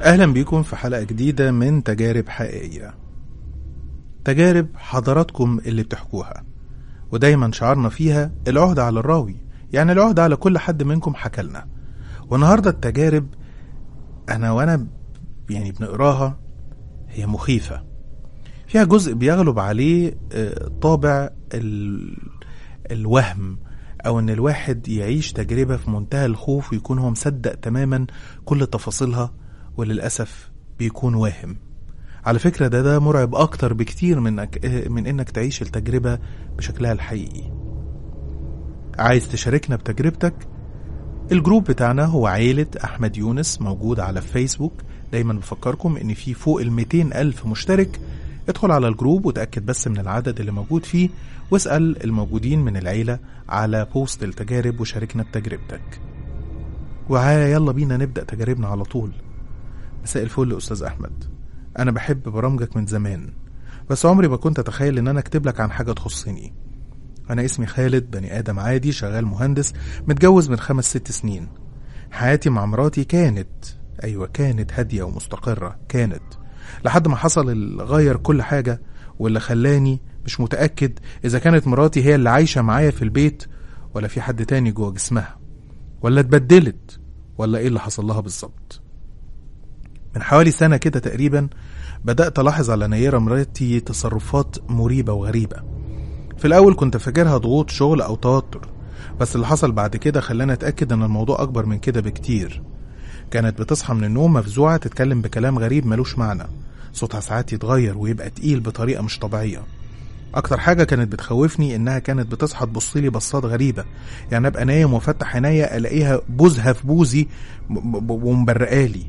أهلا بيكم في حلقة جديدة من تجارب حقيقية تجارب حضراتكم اللي بتحكوها ودايما شعارنا فيها العهدة على الراوي يعني العهدة على كل حد منكم حكالنا والنهاردة التجارب أنا وأنا يعني بنقراها هي مخيفة فيها جزء بيغلب عليه آه، طابع ال... الوهم أو إن الواحد يعيش تجربة في منتهى الخوف ويكون هو مصدق تماما كل تفاصيلها وللأسف بيكون واهم على فكرة ده ده مرعب أكتر بكتير من إنك, من إنك تعيش التجربة بشكلها الحقيقي عايز تشاركنا بتجربتك الجروب بتاعنا هو عيلة أحمد يونس موجود على فيسبوك دايما بفكركم إن في فوق ال 200 ألف مشترك ادخل على الجروب وتأكد بس من العدد اللي موجود فيه واسأل الموجودين من العيلة على بوست التجارب وشاركنا بتجربتك وعا يلا بينا نبدأ تجاربنا على طول مساء الفل يا أستاذ أحمد أنا بحب برامجك من زمان بس عمري ما كنت أتخيل إن أنا أكتب لك عن حاجة تخصني أنا اسمي خالد بني آدم عادي شغال مهندس متجوز من خمس ست سنين حياتي مع مراتي كانت أيوة كانت هادية ومستقرة كانت لحد ما حصل اللي غير كل حاجة واللي خلاني مش متأكد إذا كانت مراتي هي اللي عايشة معايا في البيت ولا في حد تاني جوه جسمها ولا اتبدلت ولا إيه اللي حصل لها بالظبط من حوالي سنة كده تقريبا بدأت ألاحظ على نيرة مراتي تصرفات مريبة وغريبة في الأول كنت فاكرها ضغوط شغل أو توتر بس اللي حصل بعد كده خلاني أتأكد إن الموضوع أكبر من كده بكتير كانت بتصحى من النوم مفزوعة تتكلم بكلام غريب ملوش معنى صوتها ساعات يتغير ويبقى تقيل بطريقة مش طبيعية أكتر حاجة كانت بتخوفني إنها كانت بتصحى تبصلي بصات غريبة يعني أبقى نايم وأفتح عينيا ألاقيها بوزها في بوزي ب- ب- ومبرقالي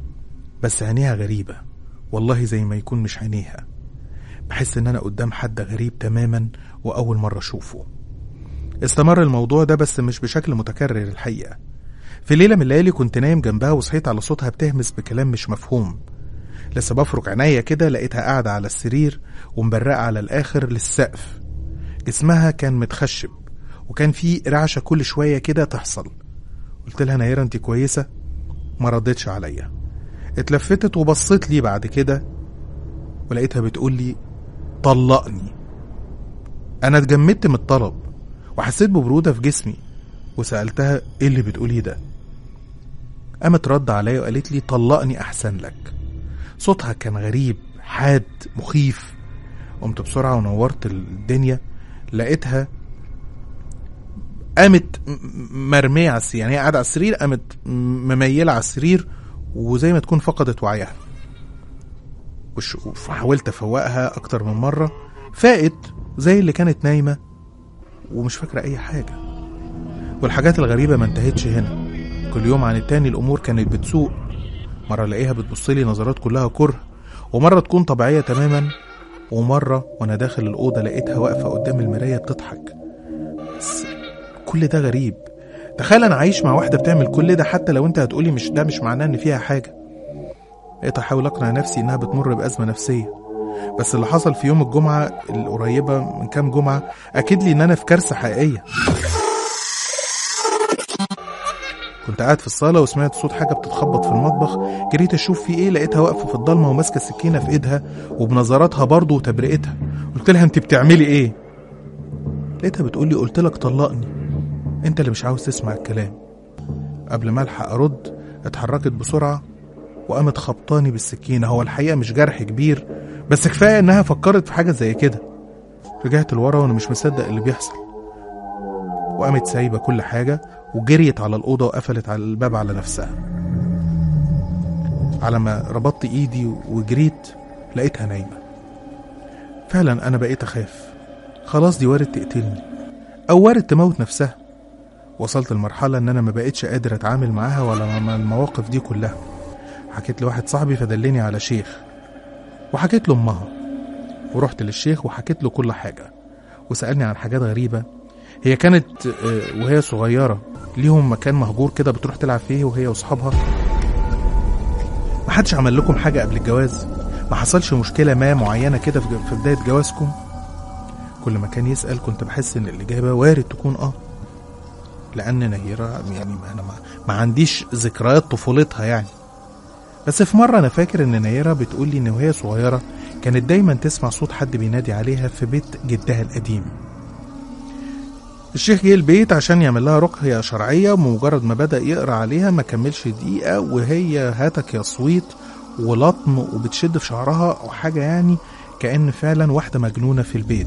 بس عينيها غريبة والله زي ما يكون مش عينيها بحس إن أنا قدام حد غريب تماما وأول مرة أشوفه استمر الموضوع ده بس مش بشكل متكرر الحقيقة في ليلة من الليالي كنت نايم جنبها وصحيت على صوتها بتهمس بكلام مش مفهوم لسه بفرك عينيا كده لقيتها قاعدة على السرير ومبرقة على الآخر للسقف جسمها كان متخشب وكان في رعشة كل شوية كده تحصل قلت لها نيرة انت كويسة ما ردتش عليا اتلفتت وبصيت لي بعد كده ولقيتها بتقول لي طلقني انا اتجمدت من الطلب وحسيت ببرودة في جسمي وسألتها ايه اللي بتقوليه ده قامت رد عليا وقالت لي طلقني احسن لك صوتها كان غريب حاد مخيف قمت بسرعة ونورت الدنيا لقيتها قامت م- م- مرمية على السرير يعني هي قاعدة على السرير قامت م- مميلة على السرير وزي ما تكون فقدت وعيها وش- وحاولت افوقها اكتر من مرة فاقت زي اللي كانت نايمة ومش فاكرة اي حاجة والحاجات الغريبة ما انتهتش هنا كل يوم عن التاني الامور كانت بتسوء مرة الاقيها بتبصلي نظرات كلها كره ومرة تكون طبيعية تماما ومرة وانا داخل الأوضة لقيتها واقفة قدام المراية بتضحك بس كل ده غريب تخيل انا عايش مع واحدة بتعمل كل ده حتى لو انت هتقولي مش ده مش معناه ان فيها حاجة بقيت احاول اقنع نفسي انها بتمر بأزمة نفسية بس اللي حصل في يوم الجمعة القريبة من كام جمعة أكد لي إن أنا في كارثة حقيقية كنت قاعد في الصالة وسمعت صوت حاجة بتتخبط في المطبخ جريت أشوف في إيه لقيتها واقفة في الضلمة وماسكة السكينة في إيدها وبنظراتها برضه وتبرئتها قلت لها أنت بتعملي إيه؟ لقيتها بتقول لي قلت لك طلقني أنت اللي مش عاوز تسمع الكلام قبل ما ألحق أرد اتحركت بسرعة وقامت خبطاني بالسكينة هو الحقيقة مش جرح كبير بس كفاية إنها فكرت في حاجة زي كده رجعت لورا وأنا مش مصدق اللي بيحصل وقامت سايبة كل حاجة وجريت على الأوضة وقفلت على الباب على نفسها على ما ربطت إيدي وجريت لقيتها نايمة فعلا أنا بقيت أخاف خلاص دي وارد تقتلني أو وارد تموت نفسها وصلت لمرحلة إن أنا ما بقتش قادر أتعامل معاها ولا مع المواقف دي كلها حكيت لواحد صاحبي فدلني على شيخ وحكيت له أمها ورحت للشيخ وحكيت له كل حاجة وسألني عن حاجات غريبة هي كانت آه، وهي صغيرة ليهم مكان مهجور كده بتروح تلعب فيه وهي واصحابها محدش عمل لكم حاجة قبل الجواز ما حصلش مشكلة ما معينة كده في في بداية جوازكم كل ما كان يسأل كنت بحس إن الإجابة وارد تكون آه لأن نيرة يعني ما أنا ما, ما عنديش ذكريات طفولتها يعني بس في مرة أنا فاكر إن نيرة بتقول لي إن وهي صغيرة كانت دايما تسمع صوت حد بينادي عليها في بيت جدها القديم الشيخ جه البيت عشان يعمل لها رقية شرعية ومجرد ما بدأ يقرأ عليها ما كملش دقيقة وهي هاتك يا صويت ولطم وبتشد في شعرها أو حاجة يعني كأن فعلا واحدة مجنونة في البيت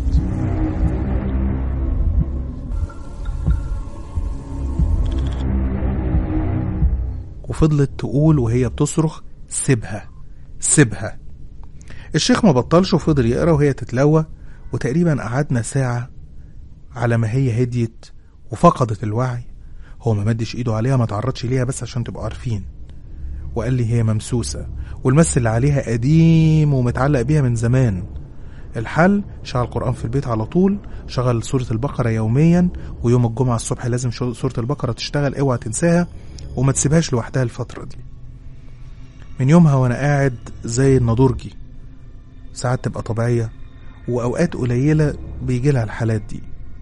وفضلت تقول وهي بتصرخ سيبها سيبها الشيخ ما بطلش وفضل يقرا وهي تتلوى وتقريبا قعدنا ساعة على ما هي هديت وفقدت الوعي هو ما مدش ايده عليها ما تعرضش ليها بس عشان تبقوا عارفين وقال لي هي ممسوسة والمس اللي عليها قديم ومتعلق بيها من زمان الحل شغل قرآن في البيت على طول شغل سورة البقرة يوميا ويوم الجمعة الصبح لازم شو- سورة البقرة تشتغل اوعى تنساها وما تسيبهاش لوحدها الفترة دي من يومها وانا قاعد زي النضورجي ساعات تبقى طبيعية وأوقات قليلة بيجي لها الحالات دي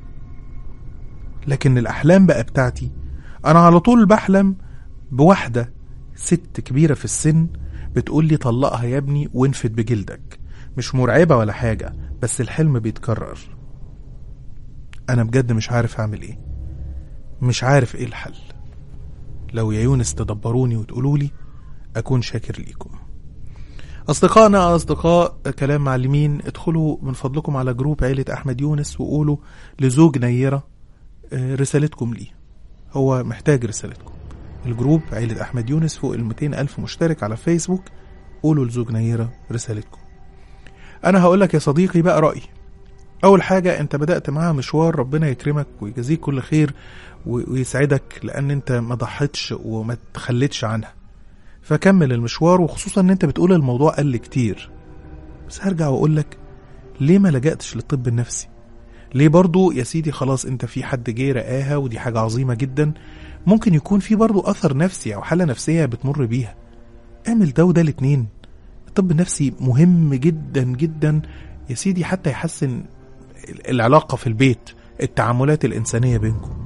لكن الأحلام بقى بتاعتي أنا على طول بحلم بواحدة ست كبيرة في السن بتقول لي طلقها يا ابني وانفد بجلدك مش مرعبة ولا حاجة بس الحلم بيتكرر أنا بجد مش عارف أعمل إيه مش عارف إيه الحل لو يا يونس تدبروني وتقولوا لي أكون شاكر ليكم أصدقائنا أصدقاء كلام معلمين ادخلوا من فضلكم على جروب عيلة أحمد يونس وقولوا لزوج نيرة آه، رسالتكم ليه هو محتاج رسالتكم الجروب عيلة أحمد يونس فوق ال 200 ألف مشترك على فيسبوك قولوا لزوج نيرة رسالتكم أنا هقولك يا صديقي بقى رأيي أول حاجة أنت بدأت معاها مشوار ربنا يكرمك ويجازيك كل خير و- ويسعدك لأن أنت ما ضحيتش وما تخليتش عنها فكمل المشوار وخصوصا ان انت بتقول الموضوع قل كتير بس هرجع واقول لك ليه ما لجأتش للطب النفسي ليه برضو يا سيدي خلاص انت في حد جه رقاها ودي حاجة عظيمة جدا ممكن يكون في برضو اثر نفسي او حالة نفسية بتمر بيها اعمل ده وده الاتنين الطب النفسي مهم جدا جدا يا سيدي حتى يحسن العلاقة في البيت التعاملات الإنسانية بينكم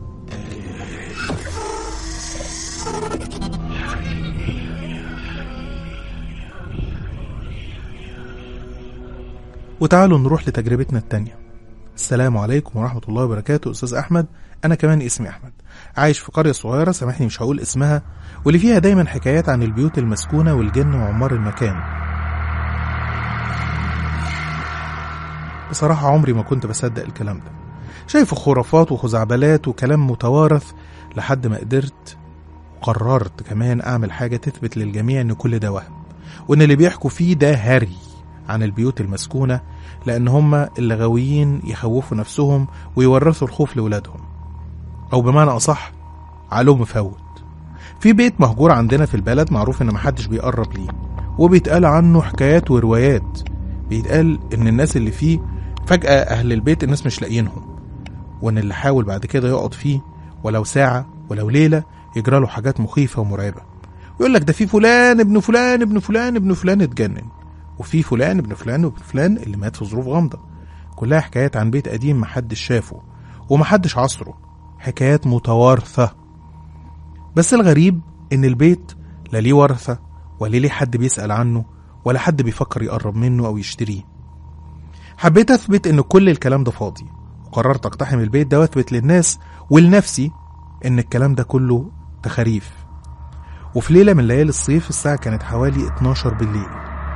وتعالوا نروح لتجربتنا التانية السلام عليكم ورحمة الله وبركاته أستاذ أحمد أنا كمان اسمي أحمد عايش في قرية صغيرة سامحني مش هقول اسمها واللي فيها دايما حكايات عن البيوت المسكونة والجن وعمار المكان بصراحة عمري ما كنت بصدق الكلام ده شايفه خرافات وخزعبلات وكلام متوارث لحد ما قدرت وقررت كمان أعمل حاجة تثبت للجميع إن كل ده وهم وإن اللي بيحكوا فيه ده هري عن البيوت المسكونة لأن هما اللي غاويين يخوفوا نفسهم ويورثوا الخوف لولادهم أو بمعنى أصح علوم مفوت في بيت مهجور عندنا في البلد معروف إن محدش بيقرب ليه وبيتقال عنه حكايات وروايات بيتقال إن الناس اللي فيه فجأة أهل البيت الناس مش لاقيينهم وإن اللي حاول بعد كده يقعد فيه ولو ساعة ولو ليلة يجرى له حاجات مخيفة ومرعبة يقول لك ده في فلان ابن فلان ابن فلان ابن فلان اتجنن وفي فلان ابن فلان وابن فلان اللي مات في ظروف غامضة كلها حكايات عن بيت قديم محدش شافه ومحدش عصره حكايات متوارثة بس الغريب إن البيت لا ليه ورثة ولا ليه حد بيسأل عنه ولا حد بيفكر يقرب منه أو يشتريه حبيت أثبت إن كل الكلام ده فاضي وقررت أقتحم البيت ده وأثبت للناس ولنفسي إن الكلام ده كله تخاريف وفي ليلة من ليالي الصيف الساعة كانت حوالي 12 بالليل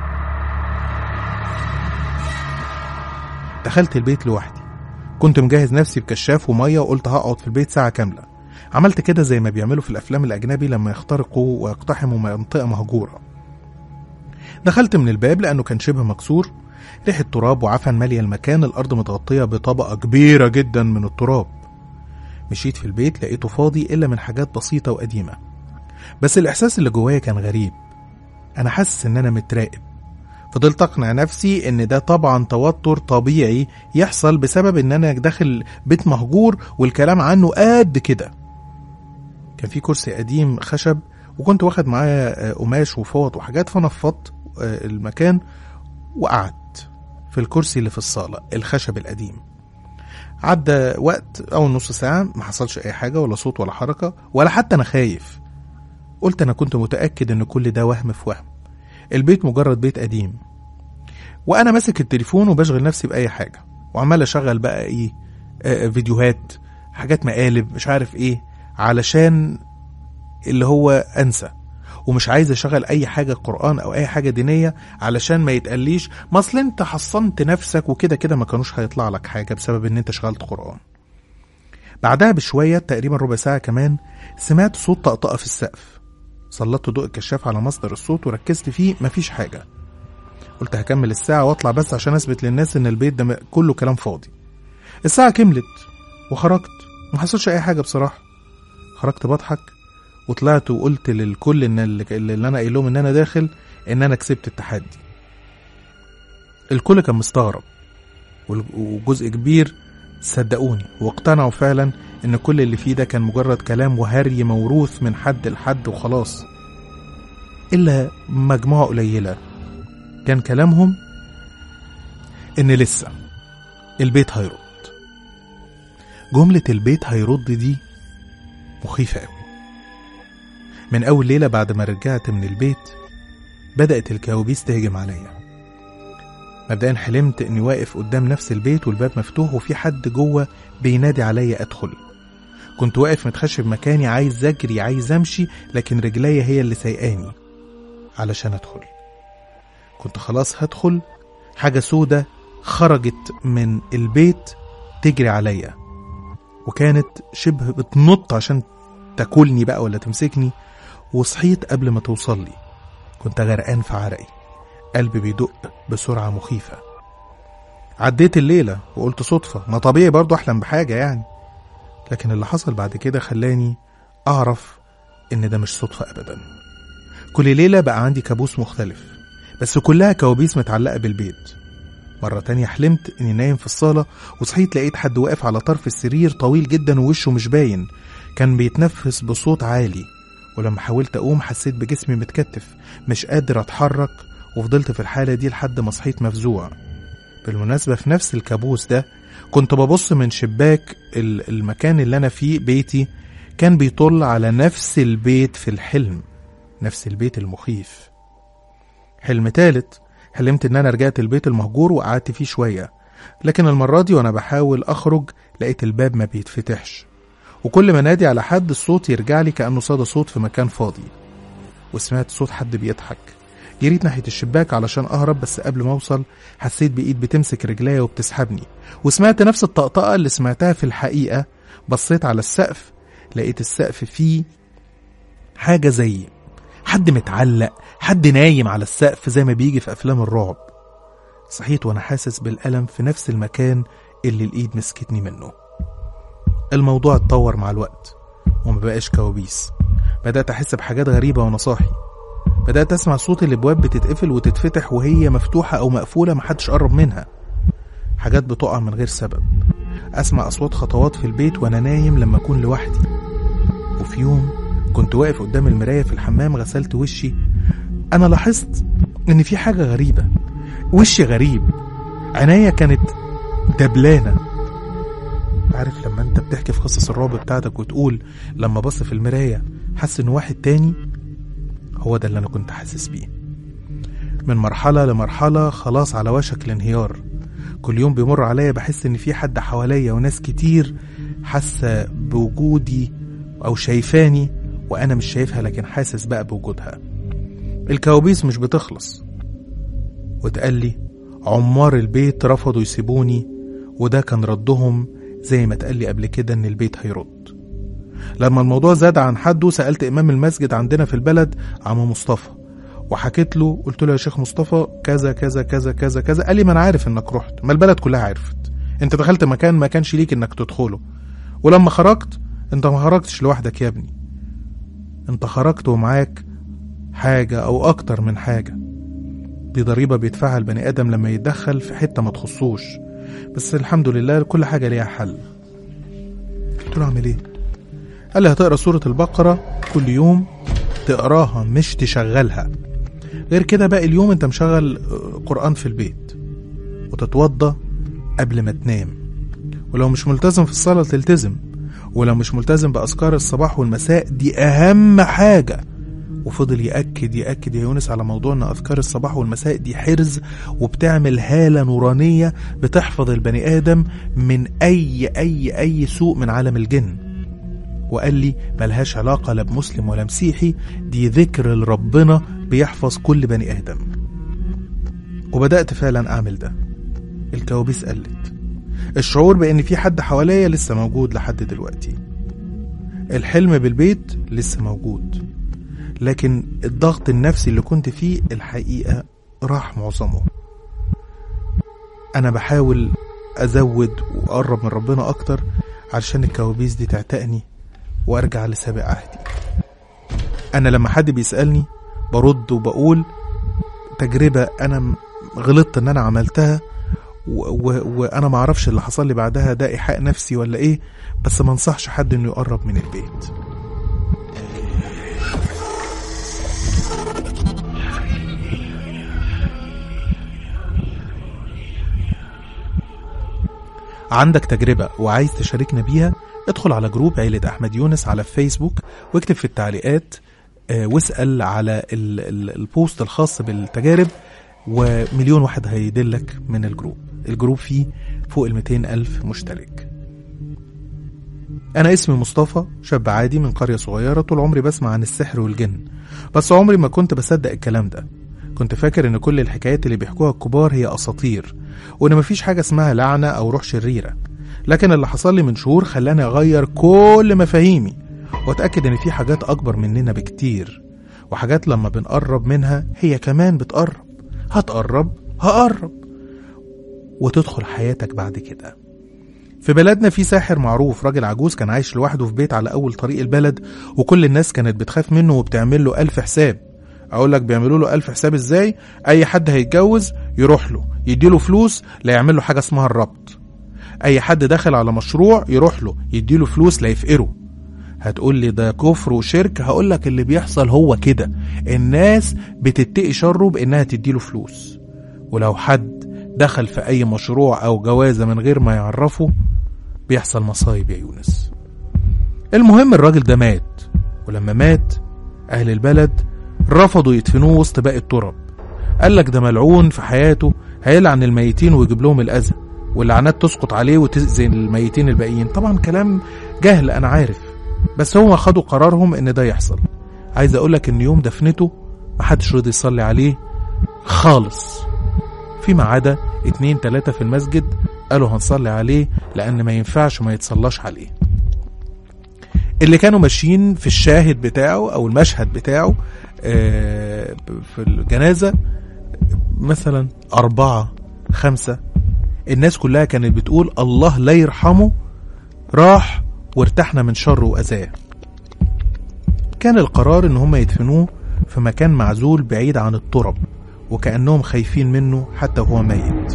دخلت البيت لوحدي كنت مجهز نفسي بكشاف ومية وقلت هقعد في البيت ساعة كاملة عملت كده زي ما بيعملوا في الأفلام الأجنبي لما يخترقوا ويقتحموا منطقة مهجورة دخلت من الباب لأنه كان شبه مكسور ريحة تراب وعفن مالية المكان الأرض متغطية بطبقة كبيرة جدا من التراب مشيت في البيت لقيته فاضي إلا من حاجات بسيطة وقديمة بس الإحساس اللي جوايا كان غريب أنا حاسس إن أنا متراقب فضلت أقنع نفسي إن ده طبعا توتر طبيعي يحصل بسبب إن أنا داخل بيت مهجور والكلام عنه قد كده كان في كرسي قديم خشب وكنت واخد معايا آه، قماش وفوط وحاجات فنفضت آه، المكان وقعدت في الكرسي اللي في الصالة الخشب القديم عدى وقت أو نص ساعة ما حصلش أي حاجة ولا صوت ولا حركة ولا حتى أنا خايف قلت أنا كنت متأكد إن كل ده وهم في وهم البيت مجرد بيت قديم وأنا ماسك التليفون وبشغل نفسي بأي حاجة وعمال أشغل بقى إيه آه فيديوهات حاجات مقالب مش عارف إيه علشان اللي هو أنسى ومش عايز اشغل اي حاجه قران او اي حاجه دينيه علشان ما يتقاليش ما اصل انت حصنت نفسك وكده كده ما كانوش هيطلع لك حاجه بسبب ان انت شغلت قران بعدها بشويه تقريبا ربع ساعه كمان سمعت صوت طقطقه في السقف سلطت ضوء الكشاف على مصدر الصوت وركزت فيه مفيش حاجه قلت هكمل الساعه واطلع بس عشان اثبت للناس ان البيت ده كله كلام فاضي الساعه كملت وخرجت ما حصلش اي حاجه بصراحه خرجت بضحك وطلعت وقلت للكل ان اللي, اللي انا قايل لهم ان انا داخل ان انا كسبت التحدي الكل كان مستغرب وجزء كبير صدقوني واقتنعوا فعلا ان كل اللي فيه ده كان مجرد كلام وهري موروث من حد لحد وخلاص الا مجموعه قليله كان كلامهم ان لسه البيت هيرد جمله البيت هيرد دي مخيفه قوي من أول ليلة بعد ما رجعت من البيت بدأت الكوابيس تهجم عليا مبدئيا حلمت إني واقف قدام نفس البيت والباب مفتوح وفي حد جوه بينادي عليا أدخل كنت واقف متخشب مكاني عايز أجري عايز أمشي لكن رجليا هي اللي سايقاني علشان أدخل كنت خلاص هدخل حاجة سودة خرجت من البيت تجري عليا وكانت شبه بتنط عشان تاكلني بقى ولا تمسكني وصحيت قبل ما توصل لي كنت غرقان في عرقي قلبي بيدق بسرعة مخيفة عديت الليلة وقلت صدفة ما طبيعي برضو أحلم بحاجة يعني لكن اللي حصل بعد كده خلاني أعرف إن ده مش صدفة أبدا كل ليلة بقى عندي كابوس مختلف بس كلها كوابيس متعلقة بالبيت مرة تانية حلمت إني نايم في الصالة وصحيت لقيت حد واقف على طرف السرير طويل جدا ووشه مش باين كان بيتنفس بصوت عالي ولما حاولت أقوم حسيت بجسمي متكتف مش قادر أتحرك وفضلت في الحالة دي لحد ما صحيت مفزوع بالمناسبة في نفس الكابوس ده كنت ببص من شباك المكان اللي أنا فيه بيتي كان بيطل على نفس البيت في الحلم نفس البيت المخيف حلم تالت حلمت إن أنا رجعت البيت المهجور وقعدت فيه شوية لكن المرة دي وأنا بحاول أخرج لقيت الباب ما بيتفتحش وكل ما نادي على حد الصوت يرجع لي كأنه صدى صوت في مكان فاضي وسمعت صوت حد بيضحك جريت ناحية الشباك علشان أهرب بس قبل ما أوصل حسيت بإيد بتمسك رجليا وبتسحبني وسمعت نفس الطقطقة اللي سمعتها في الحقيقة بصيت على السقف لقيت السقف فيه حاجة زي حد متعلق حد نايم على السقف زي ما بيجي في أفلام الرعب صحيت وأنا حاسس بالألم في نفس المكان اللي الإيد مسكتني منه الموضوع اتطور مع الوقت وما بقاش كوابيس بدأت أحس بحاجات غريبة وأنا صاحي بدأت أسمع صوت الأبواب بتتقفل وتتفتح وهي مفتوحة أو مقفولة محدش قرب منها حاجات بتقع من غير سبب أسمع أصوات خطوات في البيت وأنا نايم لما أكون لوحدي وفي يوم كنت واقف قدام المراية في الحمام غسلت وشي أنا لاحظت إن في حاجة غريبة وشي غريب عينيا كانت دبلانة عارف لما انت بتحكي في قصص الرعب بتاعتك وتقول لما بص في المراية حس ان واحد تاني هو ده اللي انا كنت حاسس بيه من مرحلة لمرحلة خلاص على وشك الانهيار كل يوم بيمر عليا بحس ان في حد حواليا وناس كتير حاسة بوجودي او شايفاني وانا مش شايفها لكن حاسس بقى بوجودها الكوابيس مش بتخلص واتقال لي عمار البيت رفضوا يسيبوني وده كان ردهم زي ما اتقال لي قبل كده ان البيت هيرد لما الموضوع زاد عن حده سألت إمام المسجد عندنا في البلد عم مصطفى وحكيت له قلت له يا شيخ مصطفى كذا كذا كذا كذا كذا قال لي ما انا عارف انك رحت ما البلد كلها عرفت انت دخلت مكان ما كانش ليك انك تدخله ولما خرجت انت ما خرجتش لوحدك يا ابني انت خرجت ومعاك حاجة او اكتر من حاجة دي ضريبة بيدفعها البني ادم لما يتدخل في حتة ما تخصوش بس الحمد لله كل حاجة ليها حل قلت له اعمل ايه قال لي هتقرا سورة البقرة كل يوم تقراها مش تشغلها غير كده باقي اليوم انت مشغل قرآن في البيت وتتوضى قبل ما تنام ولو مش ملتزم في الصلاة تلتزم ولو مش ملتزم بأذكار الصباح والمساء دي أهم حاجة وفضل يأكد يأكد يا يونس على موضوع ان اذكار الصباح والمساء دي حرز وبتعمل هالة نورانية بتحفظ البني ادم من اي اي اي سوء من عالم الجن وقال لي ملهاش علاقة لا بمسلم ولا مسيحي دي ذكر لربنا بيحفظ كل بني ادم وبدأت فعلا اعمل ده الكوابيس قلت الشعور بان في حد حواليا لسه موجود لحد دلوقتي الحلم بالبيت لسه موجود لكن الضغط النفسي اللي كنت فيه الحقيقة راح معظمه أنا بحاول أزود وأقرب من ربنا أكتر علشان الكوابيس دي تعتقني وأرجع لسابق عهدي أنا لما حد بيسألني برد وبقول تجربة أنا غلطت إن أنا عملتها وانا ما اعرفش اللي حصل لي بعدها ده ايحاء نفسي ولا ايه بس ما انصحش حد انه يقرب من البيت عندك تجربة وعايز تشاركنا بيها ادخل على جروب عيلة أحمد يونس على فيسبوك واكتب في التعليقات آه، واسأل على ال- ال- البوست الخاص بالتجارب ومليون واحد هيدلك من الجروب الجروب فيه فوق ال 200 ألف مشترك أنا اسمي مصطفى شاب عادي من قرية صغيرة طول عمري بسمع عن السحر والجن بس عمري ما كنت بصدق الكلام ده كنت فاكر إن كل الحكايات اللي بيحكوها الكبار هي أساطير وإن مفيش حاجة اسمها لعنة أو روح شريرة لكن اللي حصل لي من شهور خلاني أغير كل مفاهيمي وأتأكد إن في حاجات أكبر مننا بكتير وحاجات لما بنقرب منها هي كمان بتقرب هتقرب هقرب وتدخل حياتك بعد كده في بلدنا في ساحر معروف راجل عجوز كان عايش لوحده في بيت على أول طريق البلد وكل الناس كانت بتخاف منه وبتعمل له ألف حساب أقول لك بيعملوا له ألف حساب إزاي أي حد هيتجوز يروح له يديله فلوس لا يعمل له حاجة اسمها الربط أي حد دخل على مشروع يروح له يديله فلوس لا يفقره هتقول لي ده كفر وشرك هقول لك اللي بيحصل هو كده الناس بتتقي شره بانها تديله فلوس ولو حد دخل في اي مشروع او جوازه من غير ما يعرفه بيحصل مصايب يا يونس المهم الراجل ده مات ولما مات اهل البلد رفضوا يدفنوه وسط باقي التراب قال لك ده ملعون في حياته هيلعن الميتين ويجيب لهم الاذى واللعنات تسقط عليه وتأذي الميتين الباقيين طبعا كلام جهل انا عارف بس هو خدوا قرارهم ان ده يحصل عايز اقولك ان يوم دفنته محدش رضي يصلي عليه خالص فيما عدا اتنين تلاتة في المسجد قالوا هنصلي عليه لان ما ينفعش ما يتصلاش عليه اللي كانوا ماشيين في الشاهد بتاعه او المشهد بتاعه آه، في الجنازة مثلا أربعة خمسة الناس كلها كانت بتقول الله لا يرحمه راح وارتحنا من شره وأذاه كان القرار ان هم يدفنوه في مكان معزول بعيد عن الترب وكأنهم خايفين منه حتى وهو ميت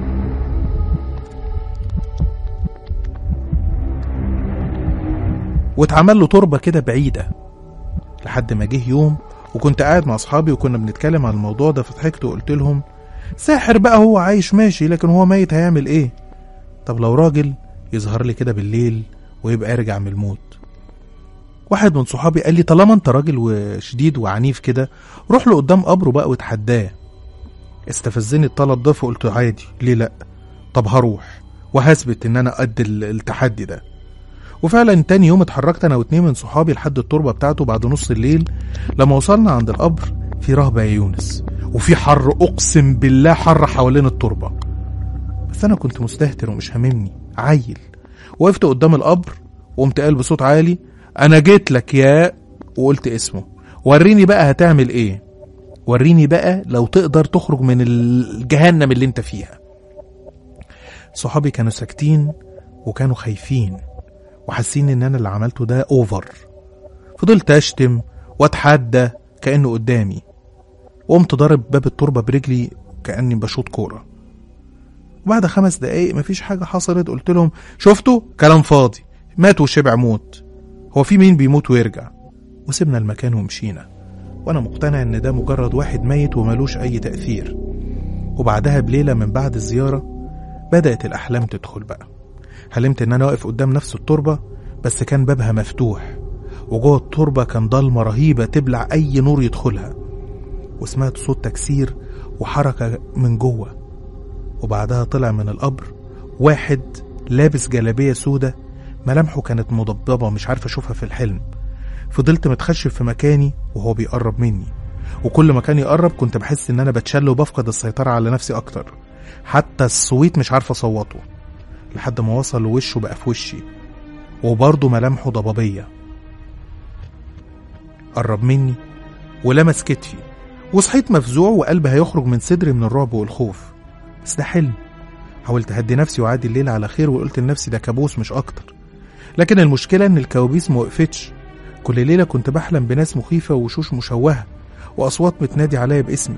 واتعمل له تربة كده بعيدة لحد ما جه يوم وكنت قاعد مع اصحابي وكنا بنتكلم عن الموضوع ده فضحكت وقلت لهم ساحر بقى هو عايش ماشي لكن هو ميت هيعمل ايه طب لو راجل يظهر لي كده بالليل ويبقى يرجع من الموت واحد من صحابي قال لي طالما انت راجل وشديد وعنيف كده روح له قدام قبره بقى وتحداه استفزني الطلب ده فقلت عادي ليه لا طب هروح وهثبت ان انا قد ال- التحدي ده وفعلا تاني يوم اتحركت انا واتنين من صحابي لحد التربه بتاعته بعد نص الليل لما وصلنا عند القبر في رهبه يا يونس وفي حر اقسم بالله حر حوالين التربه بس انا كنت مستهتر ومش هاممني عيل وقفت قدام القبر وقمت قال بصوت عالي انا جيت لك يا وقلت اسمه وريني بقى هتعمل ايه وريني بقى لو تقدر تخرج من الجهنم اللي انت فيها صحابي كانوا ساكتين وكانوا خايفين وحاسين ان انا اللي عملته ده اوفر فضلت اشتم واتحدى كانه قدامي وقمت ضارب باب التربه برجلي كاني بشوط كوره وبعد خمس دقايق مفيش حاجه حصلت قلت لهم شفتوا كلام فاضي مات وشبع موت هو في مين بيموت ويرجع وسيبنا المكان ومشينا وانا مقتنع ان ده مجرد واحد ميت وملوش اي تأثير وبعدها بليلة من بعد الزيارة بدأت الأحلام تدخل بقى حلمت ان انا واقف قدام نفس التربة بس كان بابها مفتوح وجوه التربة كان ضلمة رهيبة تبلع أي نور يدخلها وسمعت صوت تكسير وحركة من جوه وبعدها طلع من القبر واحد لابس جلابية سودة ملامحه كانت مضببة مش عارف أشوفها في الحلم فضلت متخشب في مكاني وهو بيقرب مني وكل ما كان يقرب كنت بحس إن أنا بتشل وبفقد السيطرة على نفسي أكتر حتى الصويت مش عارف أصوته لحد ما وصل وشه بقى في وشي وبرضه ملامحه ضبابية قرب مني ولمس كتفي وصحيت مفزوع وقلبي هيخرج من صدري من الرعب والخوف بس ده حلم حاولت اهدي نفسي وعادي الليل على خير وقلت لنفسي ده كابوس مش اكتر لكن المشكله ان الكوابيس موقفتش كل ليله كنت بحلم بناس مخيفه ووشوش مشوهه واصوات بتنادي عليا باسمي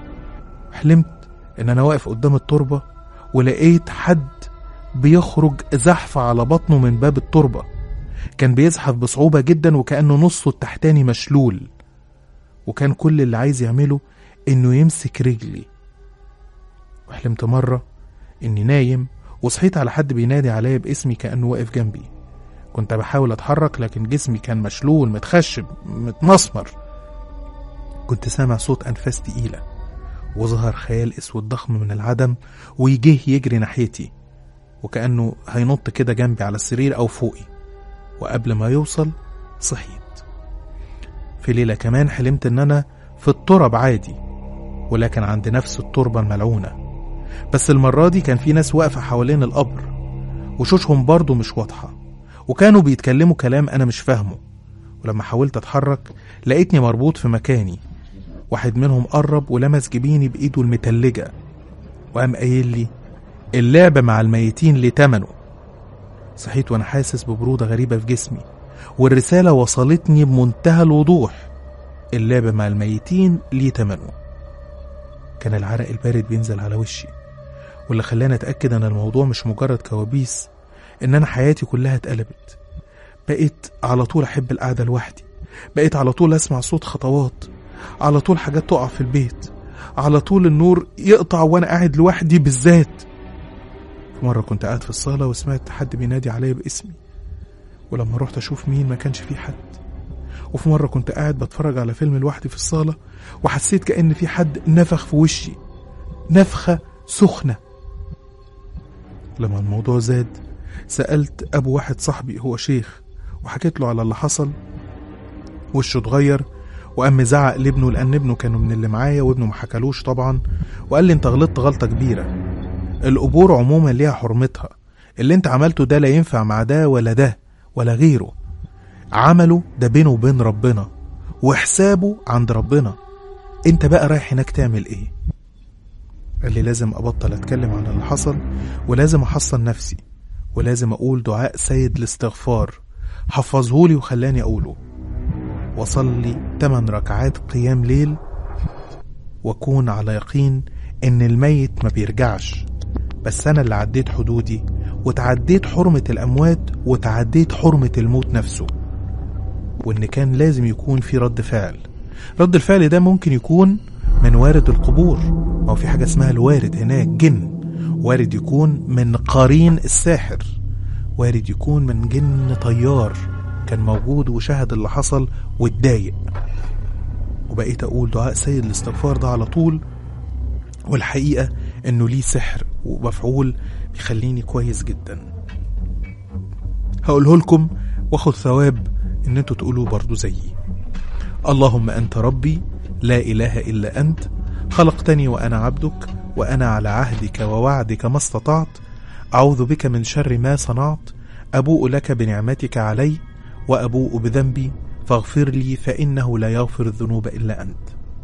حلمت ان انا واقف قدام التربه ولقيت حد بيخرج زحف على بطنه من باب التربه كان بيزحف بصعوبه جدا وكانه نصه التحتاني مشلول وكان كل اللي عايز يعمله انه يمسك رجلي وحلمت مرة إني نايم وصحيت على حد بينادي عليا باسمي كأنه واقف جنبي كنت بحاول أتحرك لكن جسمي كان مشلول متخشب متمسمر كنت سامع صوت أنفاس تقيلة وظهر خيال أسود ضخم من العدم ويجيه يجري ناحيتي وكأنه هينط كده جنبي على السرير أو فوقي وقبل ما يوصل صحيت في ليلة كمان حلمت إن أنا في التراب عادي ولكن عند نفس التربة الملعونة بس المرة دي كان في ناس واقفة حوالين القبر وشوشهم برضه مش واضحة وكانوا بيتكلموا كلام أنا مش فاهمه ولما حاولت أتحرك لقيتني مربوط في مكاني واحد منهم قرب ولمس جبيني بإيده المتلجة وقام قايل لي اللعبة مع الميتين ليه تمنه صحيت وأنا حاسس ببرودة غريبة في جسمي والرسالة وصلتني بمنتهى الوضوح اللعبة مع الميتين ليه تمنه كان العرق البارد بينزل على وشي واللي خلاني اتاكد ان الموضوع مش مجرد كوابيس ان انا حياتي كلها اتقلبت بقيت على طول احب القعده لوحدي بقيت على طول اسمع صوت خطوات على طول حاجات تقع في البيت على طول النور يقطع وانا قاعد لوحدي بالذات في مره كنت قاعد في الصاله وسمعت حد بينادي عليا باسمي ولما رحت اشوف مين ما كانش فيه حد وفي مرة كنت قاعد بتفرج على فيلم لوحدي في الصالة وحسيت كأن في حد نفخ في وشي نفخة سخنة لما الموضوع زاد سألت أبو واحد صاحبي هو شيخ وحكيت له على اللي حصل وشه اتغير وقام زعق لابنه لأن ابنه كانوا من اللي معايا وابنه ما حكالوش طبعا وقال لي أنت غلطت غلطة كبيرة القبور عموما ليها حرمتها اللي انت عملته ده لا ينفع مع ده ولا ده ولا غيره عمله ده بينه وبين ربنا وحسابه عند ربنا انت بقى رايح هناك تعمل ايه قال لي لازم ابطل اتكلم عن اللي حصل ولازم احصن نفسي ولازم اقول دعاء سيد الاستغفار حفظهولي وخلاني اقوله وصلي 8 ركعات قيام ليل واكون على يقين ان الميت ما بيرجعش بس انا اللي عديت حدودي وتعديت حرمة الاموات وتعديت حرمة الموت نفسه وان كان لازم يكون في رد فعل رد الفعل ده ممكن يكون من وارد القبور ما هو في حاجة اسمها الوارد هناك جن وارد يكون من قرين الساحر وارد يكون من جن طيار كان موجود وشاهد اللي حصل واتضايق وبقيت اقول دعاء سيد الاستغفار ده على طول والحقيقة انه ليه سحر ومفعول بيخليني كويس جدا هقوله لكم واخد ثواب ان انتوا تقولوا برضو زيي اللهم انت ربي لا اله الا انت خلقتني وانا عبدك وانا على عهدك ووعدك ما استطعت اعوذ بك من شر ما صنعت ابوء لك بنعمتك علي وابوء بذنبي فاغفر لي فانه لا يغفر الذنوب الا انت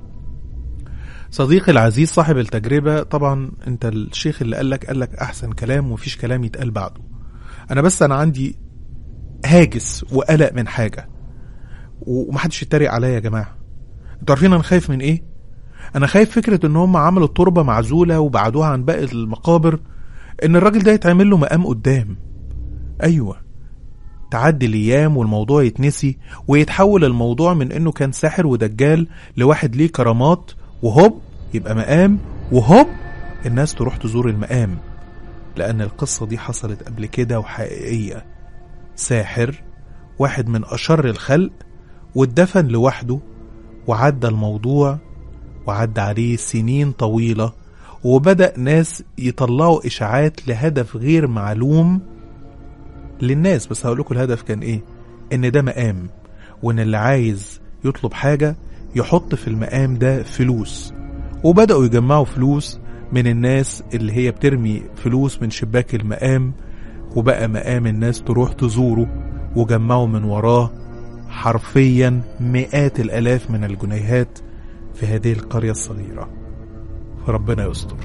صديقي العزيز صاحب التجربة طبعا انت الشيخ اللي قالك قالك احسن كلام ومفيش كلام يتقال بعده انا بس انا عندي هاجس وقلق من حاجة ومحدش يتريق عليا يا جماعة انتوا عارفين انا خايف من ايه انا خايف فكرة ان هم عملوا التربة معزولة وبعدوها عن باقي المقابر ان الراجل ده يتعمل له مقام قدام ايوه تعدي الايام والموضوع يتنسي ويتحول الموضوع من انه كان ساحر ودجال لواحد ليه كرامات وهوب يبقى مقام وهوب الناس تروح تزور المقام لان القصة دي حصلت قبل كده وحقيقية ساحر واحد من أشر الخلق واتدفن لوحده وعدى الموضوع وعدى عليه سنين طويلة وبدأ ناس يطلعوا إشاعات لهدف غير معلوم للناس بس هقول لكم الهدف كان إيه إن ده مقام وإن اللي عايز يطلب حاجة يحط في المقام ده فلوس وبدأوا يجمعوا فلوس من الناس اللي هي بترمي فلوس من شباك المقام وبقى مقام الناس تروح تزوره وجمعوا من وراه حرفيا مئات الآلاف من الجنيهات في هذه القرية الصغيرة فربنا يستر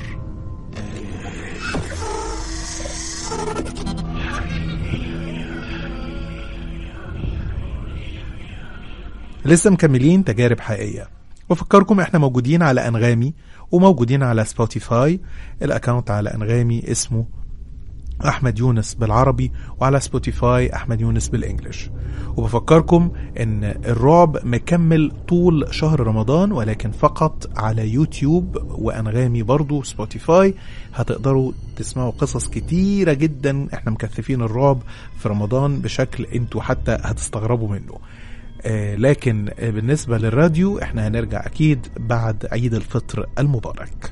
لسه مكملين تجارب حقيقية وفكركم احنا موجودين على انغامي وموجودين على سبوتيفاي الاكونت على انغامي اسمه احمد يونس بالعربي وعلى سبوتيفاي احمد يونس بالانجلش وبفكركم ان الرعب مكمل طول شهر رمضان ولكن فقط على يوتيوب وانغامي برضو سبوتيفاي هتقدروا تسمعوا قصص كتيرة جدا احنا مكثفين الرعب في رمضان بشكل انتوا حتى هتستغربوا منه آه لكن آه بالنسبة للراديو احنا هنرجع اكيد بعد عيد الفطر المبارك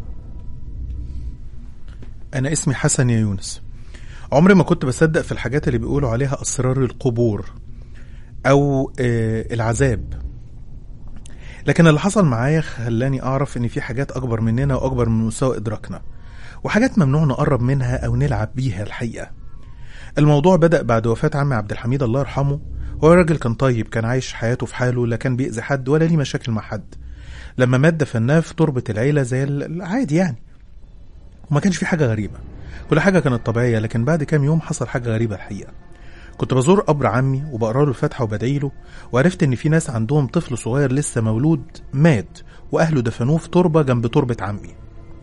انا اسمي حسن يا يونس عمري ما كنت بصدق في الحاجات اللي بيقولوا عليها اسرار القبور او آه العذاب لكن اللي حصل معايا خلاني اعرف ان في حاجات اكبر مننا واكبر من مستوى ادراكنا وحاجات ممنوع نقرب منها او نلعب بيها الحقيقه الموضوع بدأ بعد وفاة عمي عبد الحميد الله يرحمه هو راجل كان طيب كان عايش حياته في حاله لا كان بيأذي حد ولا ليه مشاكل مع حد لما مات دفناه في تربة العيلة زي العادي يعني وما كانش في حاجة غريبة كل حاجة كانت طبيعية لكن بعد كام يوم حصل حاجة غريبة الحقيقة كنت بزور قبر عمي وبقرا له الفاتحة وبدعي له وعرفت إن في ناس عندهم طفل صغير لسه مولود مات وأهله دفنوه في تربة جنب تربة عمي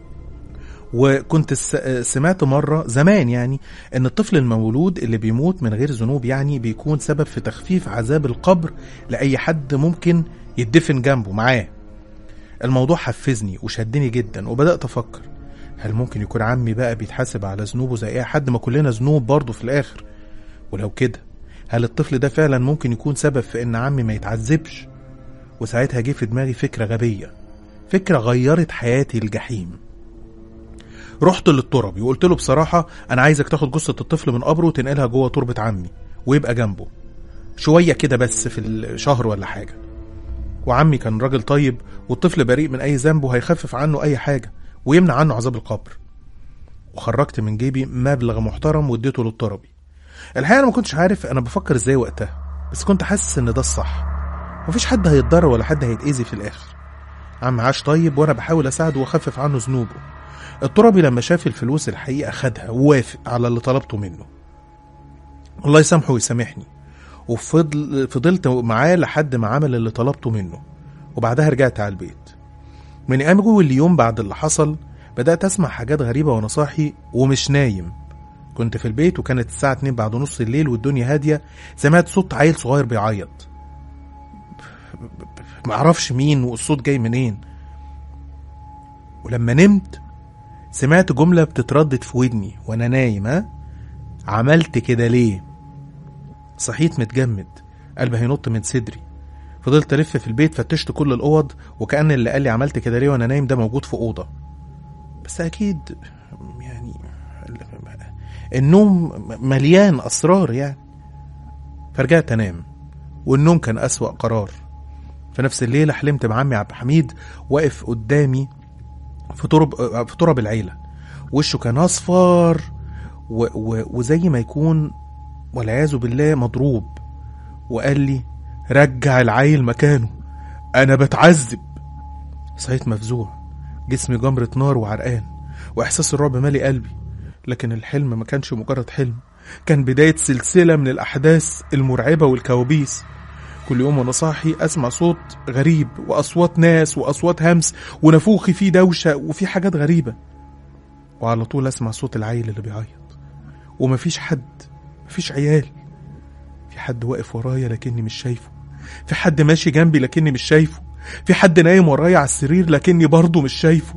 وكنت سمعت مرة زمان يعني ان الطفل المولود اللي بيموت من غير ذنوب يعني بيكون سبب في تخفيف عذاب القبر لأي حد ممكن يدفن جنبه معاه الموضوع حفزني وشدني جدا وبدأت أفكر هل ممكن يكون عمي بقى بيتحاسب على ذنوبه زي أي حد ما كلنا ذنوب برضه في الآخر ولو كده هل الطفل ده فعلا ممكن يكون سبب في ان عمي ما يتعذبش وساعتها جه في دماغي فكرة غبية فكرة غيرت حياتي الجحيم رحت للتربي وقلت له بصراحة أنا عايزك تاخد جثة الطفل من قبره وتنقلها جوه تربة عمي ويبقى جنبه شوية كده بس في الشهر ولا حاجة وعمي كان راجل طيب والطفل بريء من أي ذنب وهيخفف عنه أي حاجة ويمنع عنه عذاب القبر وخرجت من جيبي مبلغ محترم واديته للتربي الحقيقة أنا ما كنتش عارف أنا بفكر إزاي وقتها بس كنت حاسس إن ده الصح مفيش حد هيتضرر ولا حد هيتأذي في الآخر عم عاش طيب وأنا بحاول أساعده وأخفف عنه ذنوبه الترابي لما شاف الفلوس الحقيقة خدها ووافق على اللي طلبته منه الله يسامحه ويسامحني وفضل فضلت معاه لحد ما عمل اللي طلبته منه وبعدها رجعت على البيت من أول يوم بعد اللي حصل بدأت أسمع حاجات غريبة وأنا صاحي ومش نايم كنت في البيت وكانت الساعة 2 بعد نص الليل والدنيا هادية سمعت صوت عيل صغير بيعيط معرفش مين والصوت جاي منين ولما نمت سمعت جملة بتتردد في ودني وأنا نايم ها عملت كده ليه صحيت متجمد قلبي هينط من صدري فضلت ألف في البيت فتشت كل الأوض وكأن اللي قال لي عملت كده ليه وأنا نايم ده موجود في أوضة بس أكيد يعني النوم مليان أسرار يعني فرجعت أنام والنوم كان أسوأ قرار في نفس الليلة حلمت بعمي عبد الحميد واقف قدامي في ترب في تراب العيلة وشه كان أصفر و... و... وزي ما يكون والعياذ بالله مضروب وقال لي رجع العيل مكانه أنا بتعذب صحيت مفزوع جسمي جمرة نار وعرقان وإحساس الرعب مالي قلبي لكن الحلم ما كانش مجرد حلم كان بداية سلسلة من الأحداث المرعبة والكوابيس كل يوم وانا صاحي اسمع صوت غريب واصوات ناس واصوات همس ونافوخي فيه دوشه وفي حاجات غريبه وعلى طول اسمع صوت العيل اللي بيعيط ومفيش حد مفيش عيال في حد واقف ورايا لكني مش شايفه في حد ماشي جنبي لكني مش شايفه في حد نايم ورايا على السرير لكني برضه مش شايفه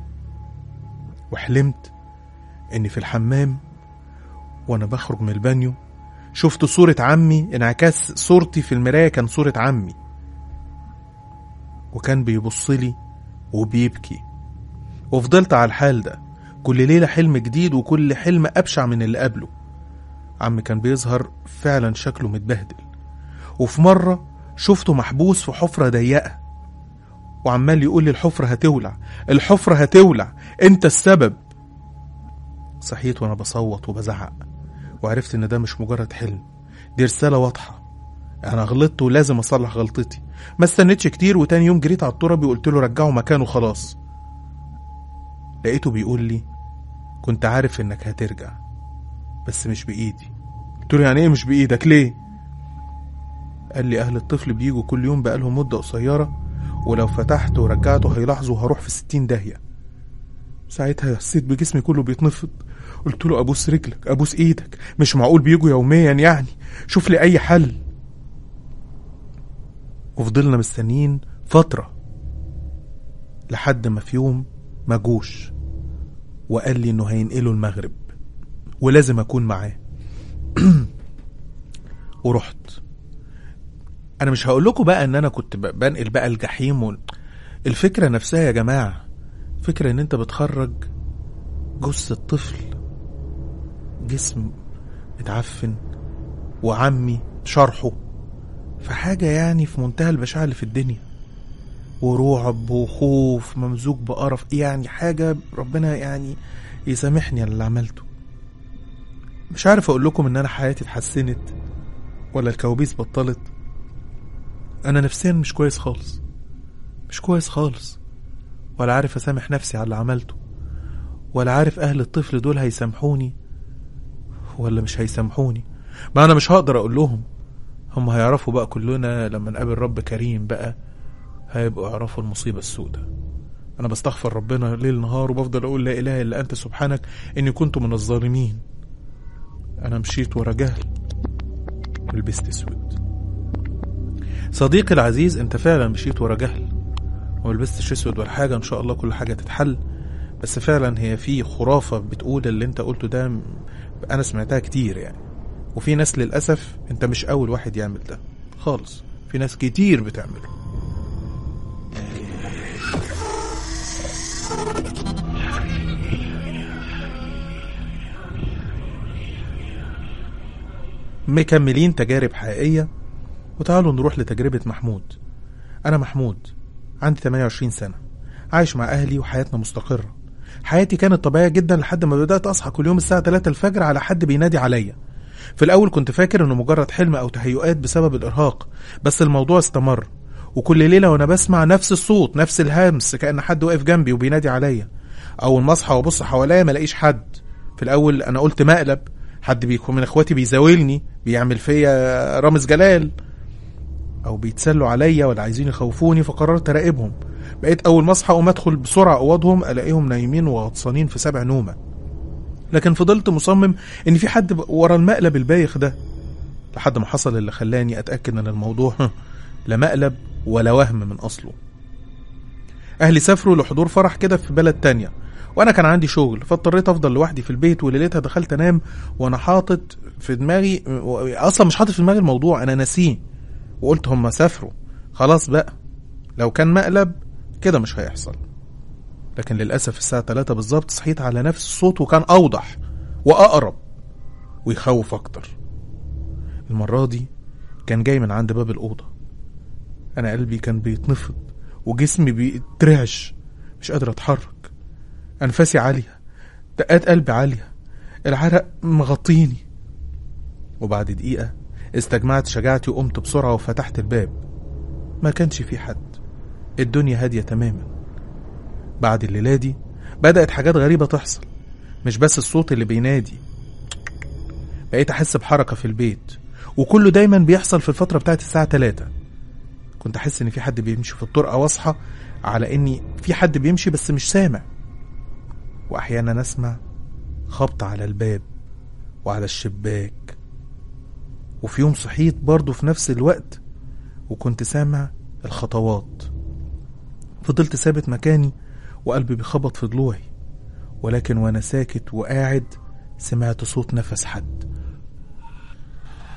وحلمت اني في الحمام وانا بخرج من البانيو شفت صورة عمي انعكاس صورتي في المراية كان صورة عمي وكان بيبص لي وبيبكي وفضلت على الحال ده كل ليلة حلم جديد وكل حلم أبشع من اللي قبله عمي كان بيظهر فعلا شكله متبهدل وفي مرة شفته محبوس في حفرة ضيقة وعمال يقول لي الحفرة هتولع الحفرة هتولع انت السبب صحيت وانا بصوت وبزعق وعرفت ان ده مش مجرد حلم دي رسالة واضحة انا غلطت ولازم اصلح غلطتي ما استنيتش كتير وتاني يوم جريت على التربي وقلت له رجعه مكانه خلاص لقيته بيقول لي كنت عارف انك هترجع بس مش بايدي قلت له يعني ايه مش بايدك ليه قال لي اهل الطفل بيجوا كل يوم بقالهم مدة قصيرة ولو فتحته ورجعته هيلاحظوا هروح في ستين داهية ساعتها حسيت بجسمي كله بيتنفض قلت له ابوس رجلك ابوس ايدك مش معقول بيجوا يوميا يعني شوف لي اي حل وفضلنا مستنيين فترة لحد ما في يوم ما جوش وقال لي انه هينقله المغرب ولازم اكون معاه ورحت انا مش هقول لكم بقى ان انا كنت ب- بنقل بقى الجحيم و... الفكرة نفسها يا جماعة فكرة ان انت بتخرج جثة طفل جسم متعفن وعمي شرحه فحاجة يعني في منتهى البشاعة اللي في الدنيا ورعب وخوف ممزوج بقرف يعني حاجة ربنا يعني يسامحني على اللي عملته مش عارف اقول لكم ان انا حياتي اتحسنت ولا الكوابيس بطلت انا نفسيا مش كويس خالص مش كويس خالص ولا عارف اسامح نفسي على اللي عملته ولا عارف اهل الطفل دول هيسامحوني ولا مش هيسامحوني ما انا مش هقدر اقول لهم هم هيعرفوا بقى كلنا لما نقابل رب كريم بقى هيبقوا يعرفوا المصيبة السوداء أنا بستغفر ربنا ليل نهار وبفضل أقول لا إله إلا أنت سبحانك إني كنت من الظالمين أنا مشيت ورا جهل ولبست أسود صديقي العزيز أنت فعلا مشيت ورا جهل وملبستش أسود ولا حاجة إن شاء الله كل حاجة تتحل بس فعلا هي في خرافة بتقول اللي أنت قلته ده م- أنا سمعتها كتير يعني وفي ناس للأسف أنت مش أول واحد يعمل ده خالص في ناس كتير بتعمله مكملين تجارب حقيقية وتعالوا نروح لتجربة محمود أنا محمود عندي 28 سنة عايش مع أهلي وحياتنا مستقرة حياتي كانت طبيعية جدا لحد ما بدأت أصحى كل يوم الساعة 3 الفجر على حد بينادي عليا في الأول كنت فاكر إنه مجرد حلم أو تهيؤات بسبب الإرهاق بس الموضوع استمر وكل ليلة وأنا بسمع نفس الصوت نفس الهمس كأن حد واقف جنبي وبينادي عليا أول ما أصحى وأبص حواليا ما الاقيش حد في الأول أنا قلت مقلب حد بيكون من إخواتي بيزاولني بيعمل فيا رامز جلال او بيتسلوا عليا ولا عايزين يخوفوني فقررت اراقبهم بقيت اول ما اصحى اقوم ادخل بسرعه اوضهم الاقيهم نايمين وغطسانين في سبع نومه لكن فضلت مصمم ان في حد ب- ورا المقلب البايخ ده لحد ما حصل اللي خلاني اتاكد ان الموضوع لا مقلب ولا وهم من اصله اهلي سافروا لحضور فرح كده في بلد تانية وانا كان عندي شغل فاضطريت افضل لوحدي في البيت وليلتها دخلت انام وانا حاطط في دماغي اصلا مش حاطط في دماغي الموضوع انا ناسيه وقلت هم سافروا خلاص بقى لو كان مقلب كده مش هيحصل لكن للأسف الساعة 3 بالظبط صحيت على نفس الصوت وكان أوضح وأقرب ويخوف أكتر المرة دي كان جاي من عند باب الأوضة أنا قلبي كان بيتنفض وجسمي بيترعش مش قادر أتحرك أنفاسي عالية دقات قلبي عالية العرق مغطيني وبعد دقيقة استجمعت شجاعتي وقمت بسرعة وفتحت الباب ما كانش في حد الدنيا هادية تماما بعد الليلة دي بدأت حاجات غريبة تحصل مش بس الصوت اللي بينادي بقيت أحس بحركة في البيت وكله دايما بيحصل في الفترة بتاعت الساعة 3 كنت أحس إن في حد بيمشي في الطرقة وأصحى على إني في حد بيمشي بس مش سامع وأحيانا أسمع خبط على الباب وعلى الشباك وفي يوم صحيت برضه في نفس الوقت وكنت سامع الخطوات فضلت ثابت مكاني وقلبي بيخبط في ضلوعي ولكن وانا ساكت وقاعد سمعت صوت نفس حد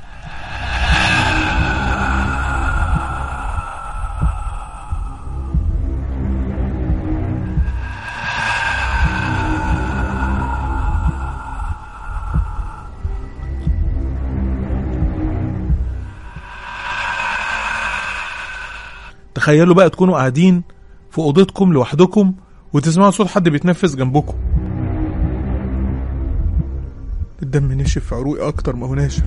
تخيلوا بقى تكونوا قاعدين في اوضتكم لوحدكم وتسمعوا صوت حد بيتنفس جنبكم الدم نشف في عروقي اكتر ما هو ناشف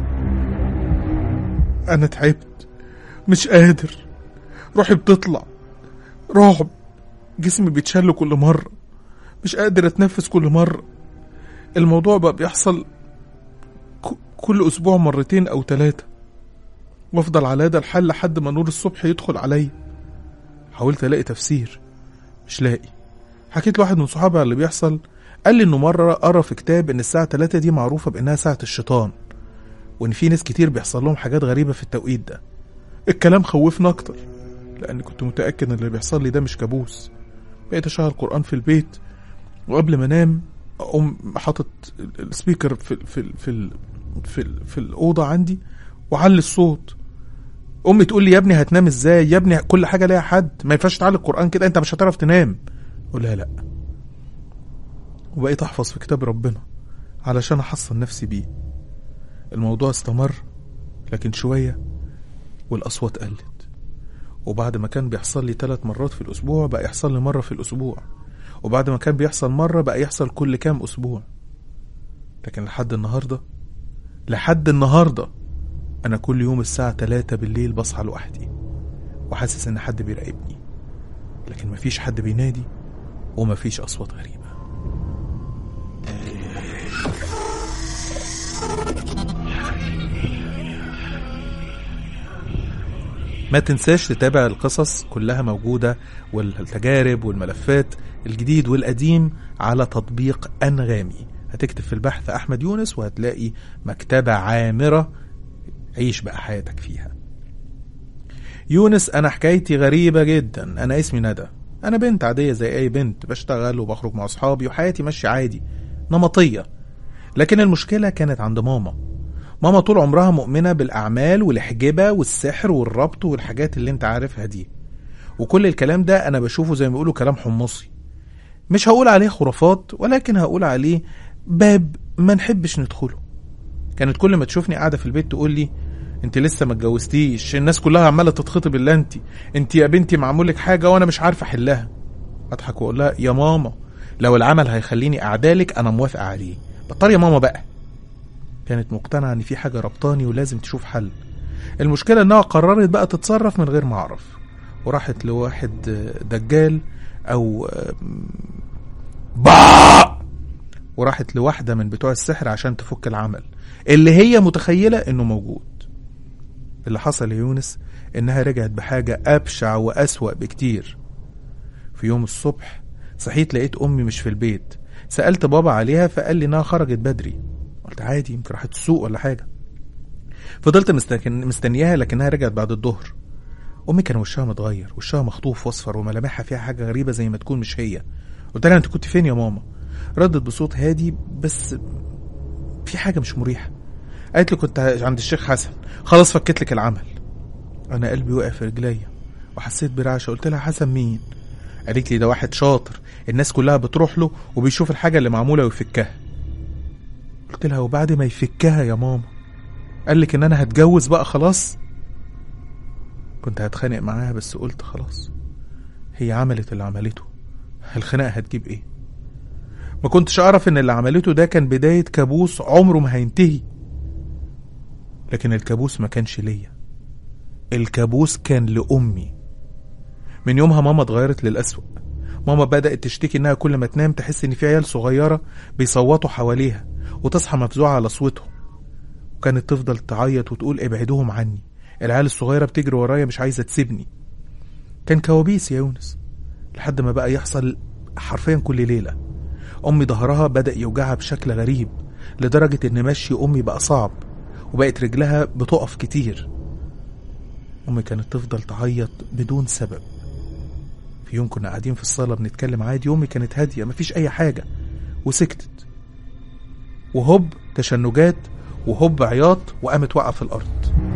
انا تعبت مش قادر روحي بتطلع رعب جسمي بيتشل كل مرة مش قادر اتنفس كل مرة الموضوع بقى بيحصل ك- كل اسبوع مرتين او ثلاثة وافضل على هذا الحال لحد ما نور الصبح يدخل عليا حاولت الاقي تفسير مش لاقي حكيت لواحد من صحابي على اللي بيحصل قال لي انه مرة قرا في كتاب ان الساعة 3 دي معروفة بانها ساعة الشيطان وان في ناس كتير بيحصل لهم حاجات غريبة في التوقيت ده الكلام خوفني اكتر لاني كنت متأكد ان اللي بيحصل لي ده مش كابوس بقيت اشغل قرآن في البيت وقبل ما انام اقوم حاطط السبيكر في في في في, في, في الاوضه عندي وعلي الصوت امي تقول لي يا ابني هتنام ازاي يا ابني كل حاجه ليها حد ما ينفعش تعلي القران كده انت مش هتعرف تنام اقول لها لا وبقيت احفظ في كتاب ربنا علشان احصن نفسي بيه الموضوع استمر لكن شويه والاصوات قلت وبعد ما كان بيحصل لي ثلاث مرات في الاسبوع بقى يحصل لي مره في الاسبوع وبعد ما كان بيحصل مرة بقى يحصل كل كام أسبوع لكن لحد النهاردة لحد النهاردة أنا كل يوم الساعة 3 بالليل بصحى لوحدي وحاسس إن حد بيراقبني لكن مفيش حد بينادي ومفيش أصوات غريبة ما تنساش تتابع القصص كلها موجودة والتجارب والملفات الجديد والقديم على تطبيق أنغامي هتكتب في البحث أحمد يونس وهتلاقي مكتبة عامرة عيش بقى حياتك فيها يونس أنا حكايتي غريبة جدا أنا اسمي ندى أنا بنت عادية زي أي بنت بشتغل وبخرج مع أصحابي وحياتي ماشية عادي نمطية لكن المشكلة كانت عند ماما ماما طول عمرها مؤمنة بالأعمال والحجبة والسحر والربط والحاجات اللي انت عارفها دي وكل الكلام ده أنا بشوفه زي ما بيقولوا كلام حمصي مش هقول عليه خرافات ولكن هقول عليه باب ما نحبش ندخله كانت كل ما تشوفني قاعدة في البيت تقول لي انت لسه ما اتجوزتيش الناس كلها عمالة تتخطب الا انت انت يا بنتي معمول لك حاجة وانا مش عارفة احلها اضحك واقول لها يا ماما لو العمل هيخليني اعدالك انا موافقة عليه بطل يا ماما بقى كانت مقتنعة ان في حاجة ربطاني ولازم تشوف حل المشكلة انها قررت بقى تتصرف من غير ما اعرف وراحت لواحد دجال او با وراحت لواحدة من بتوع السحر عشان تفك العمل اللي هي متخيلة انه موجود اللي حصل يا يونس انها رجعت بحاجة ابشع واسوأ بكتير في يوم الصبح صحيت لقيت امي مش في البيت سألت بابا عليها فقال لي انها خرجت بدري قلت عادي يمكن راحت السوق ولا حاجة فضلت مستكن... مستنياها لكنها رجعت بعد الظهر امي كان وشها متغير وشها مخطوف واصفر وملامحها فيها حاجة غريبة زي ما تكون مش هي قلت لها انت كنت فين يا ماما ردت بصوت هادي بس في حاجة مش مريحة قالت لي كنت عند الشيخ حسن خلاص فكت لك العمل انا قلبي وقع في رجليا وحسيت برعشه قلت لها حسن مين قالت لي ده واحد شاطر الناس كلها بتروح له وبيشوف الحاجه اللي معموله ويفكها قلت لها وبعد ما يفكها يا ماما قال لك ان انا هتجوز بقى خلاص كنت هتخانق معاها بس قلت خلاص هي عملت اللي عملته الخناقه هتجيب ايه ما كنتش اعرف ان اللي عملته ده كان بدايه كابوس عمره ما هينتهي لكن الكابوس ما كانش ليا الكابوس كان لأمي من يومها ماما اتغيرت للأسوأ ماما بدأت تشتكي إنها كل ما تنام تحس إن في عيال صغيرة بيصوتوا حواليها وتصحى مفزوعة على صوتهم وكانت تفضل تعيط وتقول ابعدوهم عني العيال الصغيرة بتجري ورايا مش عايزة تسيبني كان كوابيس يا يونس لحد ما بقى يحصل حرفيا كل ليلة أمي ظهرها بدأ يوجعها بشكل غريب لدرجة إن مشي أمي بقى صعب وبقت رجلها بتقف كتير أمي كانت تفضل تعيط بدون سبب في يوم كنا قاعدين في الصالة بنتكلم عادي أمي كانت هادية مفيش أي حاجة وسكتت وهوب تشنجات وهوب عياط وقامت واقعة في الأرض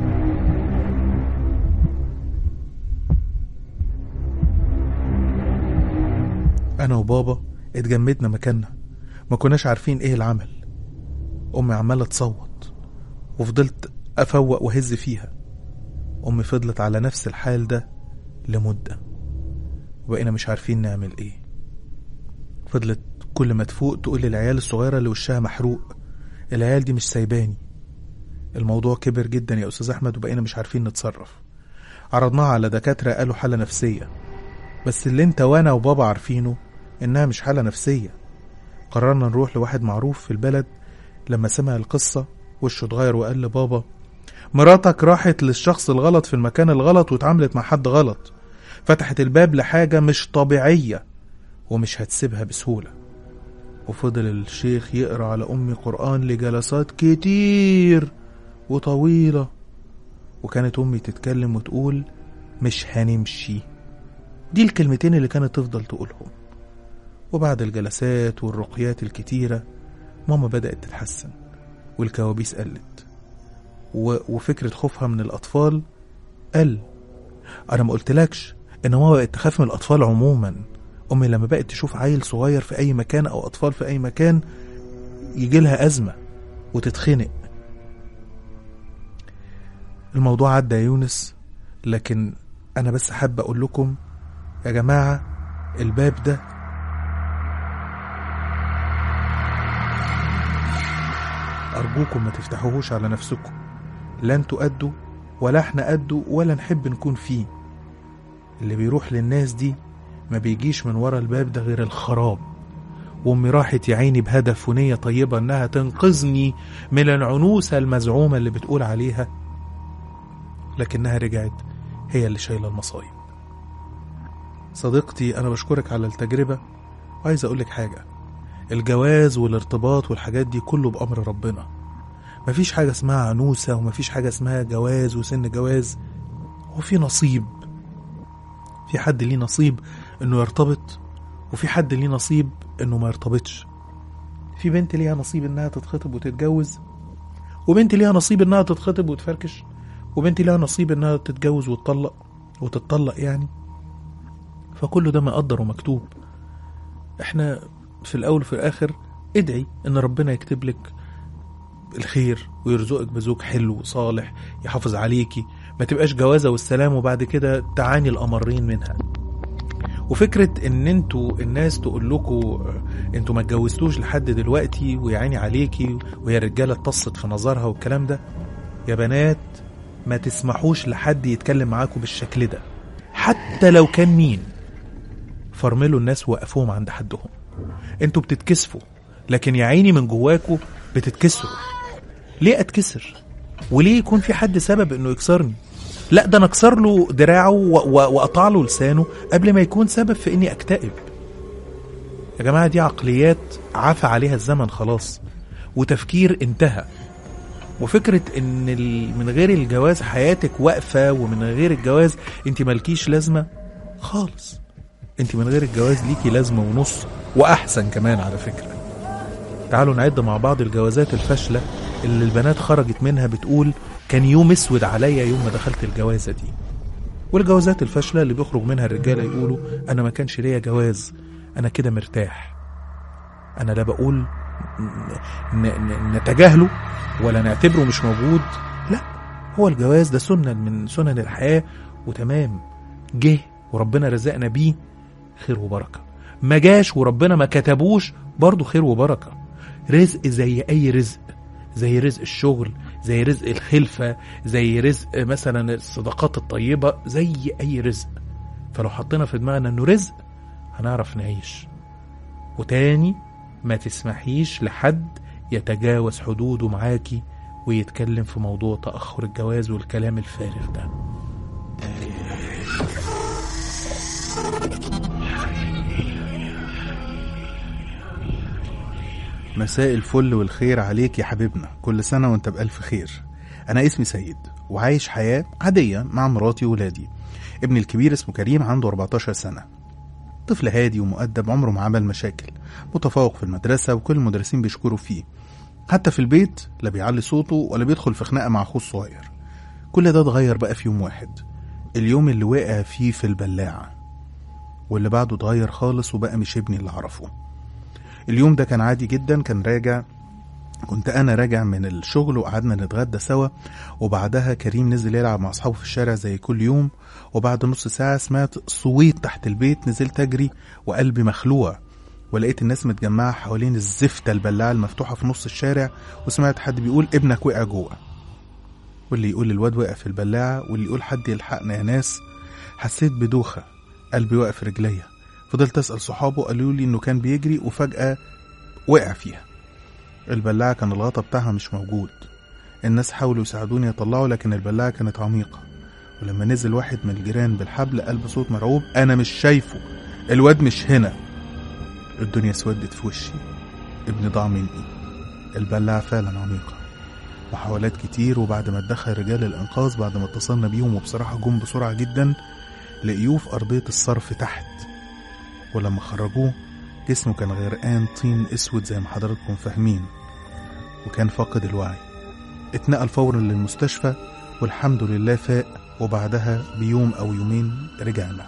أنا وبابا اتجمدنا مكاننا ما كناش عارفين إيه العمل أمي عمالة تصوت وفضلت أفوق وهز فيها أمي فضلت على نفس الحال ده لمدة وبقينا مش عارفين نعمل ايه فضلت كل ما تفوق تقول للعيال الصغيرة اللي وشها محروق العيال دي مش سايباني الموضوع كبر جدا يا أستاذ أحمد وبقينا مش عارفين نتصرف عرضناها على دكاترة قالوا حالة نفسية بس اللي انت وانا وبابا عارفينه انها مش حالة نفسية قررنا نروح لواحد معروف في البلد لما سمع القصة وشه اتغير وقال لبابا مراتك راحت للشخص الغلط في المكان الغلط واتعاملت مع حد غلط فتحت الباب لحاجة مش طبيعية ومش هتسيبها بسهولة وفضل الشيخ يقرأ على أمي قرآن لجلسات كتير وطويلة وكانت أمي تتكلم وتقول مش هنمشي دي الكلمتين اللي كانت تفضل تقولهم وبعد الجلسات والرقيات الكتيرة ماما بدأت تتحسن والكوابيس قلت و... وفكرة خوفها من الأطفال قل أنا ما قلتلكش إن ماما بقت تخاف من الأطفال عموما أمي لما بقت تشوف عيل صغير في أي مكان أو أطفال في أي مكان يجيلها أزمة وتتخنق الموضوع عدى يا يونس لكن أنا بس حابة أقول لكم يا جماعة الباب ده أرجوكم ما تفتحوهوش على نفسكم لا انتوا قدوا ولا احنا قدوا ولا نحب نكون فيه اللي بيروح للناس دي ما بيجيش من ورا الباب ده غير الخراب وامي راحت يا عيني بهدف ونية طيبة انها تنقذني من العنوسة المزعومة اللي بتقول عليها لكنها رجعت هي اللي شايلة المصايب صديقتي انا بشكرك على التجربة وعايز اقولك حاجة الجواز والارتباط والحاجات دي كله بأمر ربنا مفيش حاجة اسمها عنوسة ومفيش حاجة اسمها جواز وسن جواز هو في نصيب في حد ليه نصيب انه يرتبط وفي حد ليه نصيب انه ما يرتبطش في بنت ليها نصيب انها تتخطب وتتجوز وبنت ليها نصيب انها تتخطب وتفركش وبنت ليها نصيب انها تتجوز وتطلق وتتطلق يعني فكل ده مقدر ومكتوب احنا في الاول وفي الاخر ادعي ان ربنا يكتب لك الخير ويرزقك بزوج حلو وصالح يحافظ عليكي ما تبقاش جوازة والسلام وبعد كده تعاني الأمرين منها وفكرة ان انتوا الناس تقول لكم انتوا ما اتجوزتوش لحد دلوقتي ويعاني عليكي وهي الرجالة اتصت في نظرها والكلام ده يا بنات ما تسمحوش لحد يتكلم معاكم بالشكل ده حتى لو كان مين فرملوا الناس وقفوهم عند حدهم انتوا بتتكسفوا لكن يا عيني من جواكوا بتتكسروا ليه اتكسر وليه يكون في حد سبب انه يكسرني لا ده انا اكسر له دراعه واقطع له لسانه قبل ما يكون سبب في اني اكتئب يا جماعه دي عقليات عفى عليها الزمن خلاص وتفكير انتهى وفكرة ان من غير الجواز حياتك واقفة ومن غير الجواز انت مالكيش لازمة خالص انت من غير الجواز ليكي لازمة ونص واحسن كمان على فكرة تعالوا نعد مع بعض الجوازات الفاشلة اللي البنات خرجت منها بتقول كان يوم اسود عليا يوم ما دخلت الجوازة دي والجوازات الفاشلة اللي بيخرج منها الرجالة يقولوا أنا ما كانش ليا جواز أنا كده مرتاح أنا لا بقول نتجاهله ولا نعتبره مش موجود لا هو الجواز ده سنة من سنن الحياة وتمام جه وربنا رزقنا بيه خير وبركة ما جاش وربنا ما كتبوش برضه خير وبركة رزق زي أي رزق زي رزق الشغل زي رزق الخلفة زي رزق مثلا الصداقات الطيبة زي أي رزق فلو حطينا في دماغنا أنه رزق هنعرف نعيش وتاني ما تسمحيش لحد يتجاوز حدوده معاكي ويتكلم في موضوع تأخر الجواز والكلام الفارغ ده مساء الفل والخير عليك يا حبيبنا كل سنة وانت بألف خير أنا اسمي سيد وعايش حياة عادية مع مراتي وولادي ابني الكبير اسمه كريم عنده 14 سنة طفل هادي ومؤدب عمره ما عمل مشاكل متفوق في المدرسة وكل المدرسين بيشكروا فيه حتى في البيت لا بيعلي صوته ولا بيدخل في خناقة مع أخوه الصغير كل ده اتغير بقى في يوم واحد اليوم اللي وقع فيه في البلاعة واللي بعده اتغير خالص وبقى مش ابني اللي أعرفه اليوم ده كان عادي جدا كان راجع كنت انا راجع من الشغل وقعدنا نتغدى سوا وبعدها كريم نزل يلعب مع اصحابه في الشارع زي كل يوم وبعد نص ساعة سمعت صويت تحت البيت نزلت اجري وقلبي مخلوع ولقيت الناس متجمعة حوالين الزفتة البلاعة المفتوحة في نص الشارع وسمعت حد بيقول ابنك وقع جوه واللي يقول الواد وقع في البلاعة واللي يقول حد يلحقنا يا ناس حسيت بدوخة قلبي وقع في رجليا فضلت أسأل صحابه قالوا لي إنه كان بيجري وفجأة وقع فيها البلاعة كان الغطا بتاعها مش موجود الناس حاولوا يساعدوني يطلعوا لكن البلاعة كانت عميقة ولما نزل واحد من الجيران بالحبل قال بصوت مرعوب أنا مش شايفه الواد مش هنا الدنيا اسودت في وشي ابني ضاع مني البلاعة فعلا عميقة محاولات كتير وبعد ما اتدخل رجال الإنقاذ بعد ما اتصلنا بيهم وبصراحة جم بسرعة جدا لقيوه في أرضية الصرف تحت ولما خرجوه جسمه كان غرقان طين اسود زي ما حضراتكم فاهمين وكان فاقد الوعي اتنقل فورا للمستشفى والحمد لله فاق وبعدها بيوم او يومين رجعنا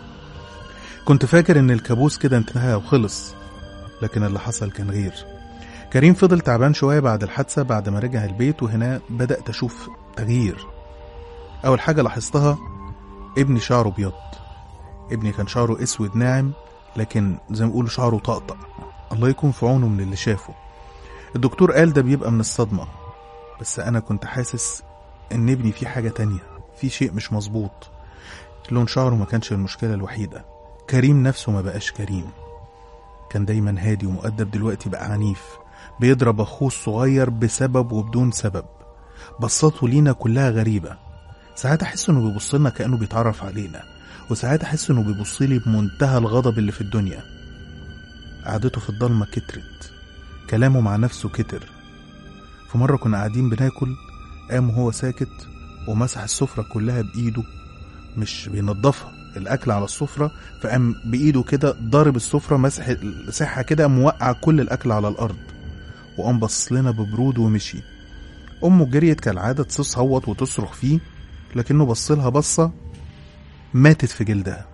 كنت فاكر ان الكابوس كده انتهى وخلص لكن اللي حصل كان غير كريم فضل تعبان شوية بعد الحادثة بعد ما رجع البيت وهنا بدأت أشوف تغيير أول حاجة لاحظتها ابني شعره بيض ابني كان شعره اسود ناعم لكن زي ما بيقولوا شعره طقطق الله يكون في عونه من اللي شافه الدكتور قال ده بيبقى من الصدمة بس أنا كنت حاسس إن ابني فيه حاجة تانية في شيء مش مظبوط لون شعره ما كانش المشكلة الوحيدة كريم نفسه ما بقاش كريم كان دايما هادي ومؤدب دلوقتي بقى عنيف بيضرب أخوه الصغير بسبب وبدون سبب بصاته لينا كلها غريبة ساعات أحس إنه بيبص لنا كأنه بيتعرف علينا وساعات أحس إنه بيبص لي بمنتهى الغضب اللي في الدنيا قعدته في الضلمة كترت كلامه مع نفسه كتر في مرة كنا قاعدين بناكل قام وهو ساكت ومسح السفرة كلها بإيده مش بينضفها الأكل على السفرة فقام بإيده كده ضارب السفرة مسح مسحها كده موقع كل الأكل على الأرض وقام بص لنا ببرود ومشي أمه جريت كالعادة تصوت وتصرخ فيه لكنه بصلها بصة ماتت في جلدها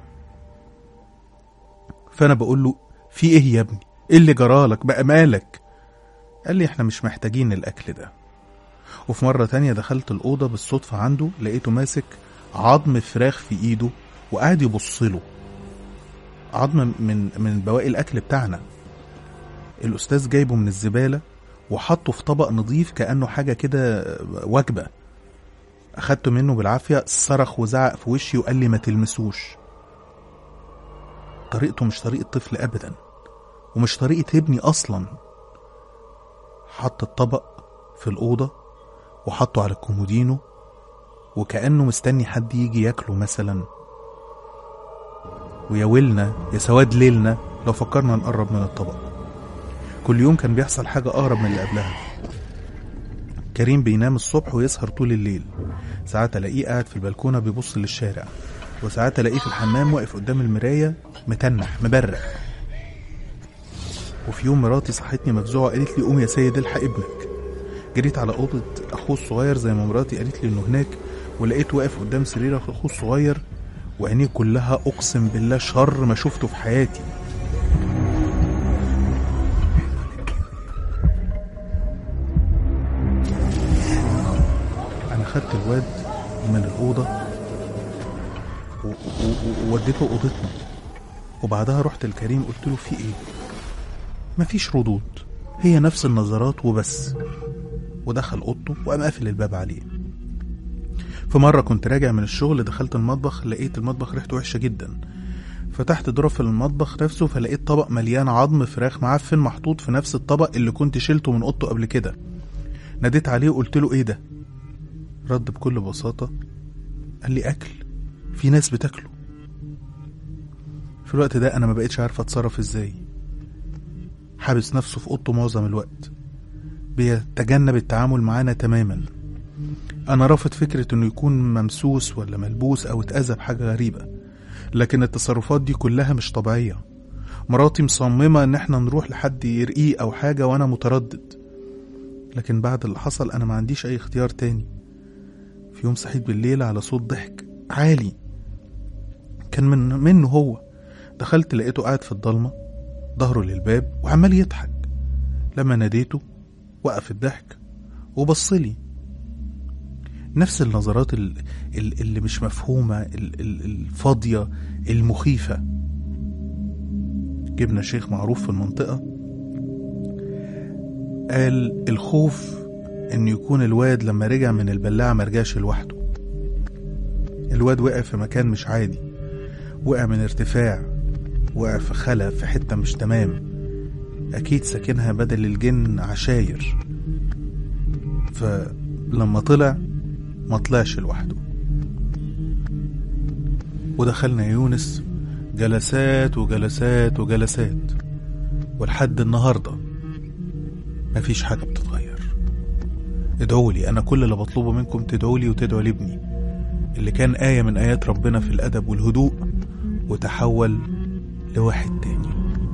فأنا بقول له في إيه يا ابني؟ إيه اللي جرالك؟ بقى مالك؟ قال لي إحنا مش محتاجين الأكل ده وفي مرة تانية دخلت الأوضة بالصدفة عنده لقيته ماسك عظم فراخ في إيده وقاعد يبص له عظم من من بواقي الأكل بتاعنا الأستاذ جايبه من الزبالة وحطه في طبق نظيف كأنه حاجة كده وجبة أخدته منه بالعافية صرخ وزعق في وشي وقال لي ما تلمسوش طريقته مش طريقة طفل أبدا ومش طريقة ابني أصلا حط الطبق في الأوضة وحطه على الكومودينو وكأنه مستني حد يجي ياكله مثلا ويا ويلنا يا سواد ليلنا لو فكرنا نقرب من الطبق كل يوم كان بيحصل حاجة أغرب من اللي قبلها كريم بينام الصبح ويسهر طول الليل ساعات ألاقيه قاعد في البلكونة بيبص للشارع وساعات ألاقيه في الحمام واقف قدام المراية متنح مبرق وفي يوم مراتي صحتني مفزوعة قالت لي قوم يا سيد الحق ابنك جريت على أوضة أخوه الصغير زي ما مراتي قالت لي إنه هناك ولقيته واقف قدام سرير أخوه الصغير وعينيه كلها أقسم بالله شر ما شفته في حياتي أنا خدت الواد من الأوضة و- و- ووديته أوضتنا وبعدها رحت لكريم قلت له في إيه؟ مفيش ردود هي نفس النظرات وبس ودخل اوضته وقام قافل الباب عليه في مرة كنت راجع من الشغل دخلت المطبخ لقيت المطبخ ريحته وحشة جدا فتحت ظرف المطبخ نفسه فلقيت طبق مليان عظم فراخ معفن محطوط في نفس الطبق اللي كنت شلته من اوضته قبل كده ناديت عليه وقلت له ايه ده رد بكل بساطة قال لي اكل في ناس بتاكله في الوقت ده انا ما بقتش عارف اتصرف ازاي حابس نفسه في اوضته معظم الوقت بيتجنب التعامل معانا تماما انا رافض فكرة انه يكون ممسوس ولا ملبوس او اتأذى بحاجة غريبة لكن التصرفات دي كلها مش طبيعية مراتي مصممة ان احنا نروح لحد يرقيه او حاجة وانا متردد لكن بعد اللي حصل انا ما عنديش اي اختيار تاني في يوم صحيت بالليل على صوت ضحك عالي كان من منه هو دخلت لقيته قاعد في الضلمة ظهره للباب وعمال يضحك لما ناديته وقف الضحك وبصلي نفس النظرات ال- ال- اللي مش مفهومة ال- ال- الفاضية المخيفة جبنا شيخ معروف في المنطقة قال الخوف ان يكون الواد لما رجع من البلاعة مرجعش لوحده الواد وقع في مكان مش عادي وقع من ارتفاع وقع في خلا في حتة مش تمام أكيد ساكنها بدل الجن عشاير فلما طلع ما طلعش لوحده ودخلنا يا يونس جلسات وجلسات وجلسات ولحد النهاردة مفيش حاجة بتتغير ادعوا لي أنا كل اللي بطلبه منكم تدعوا لي وتدعوا لابني اللي كان آية من آيات ربنا في الأدب والهدوء وتحول لواحد تاني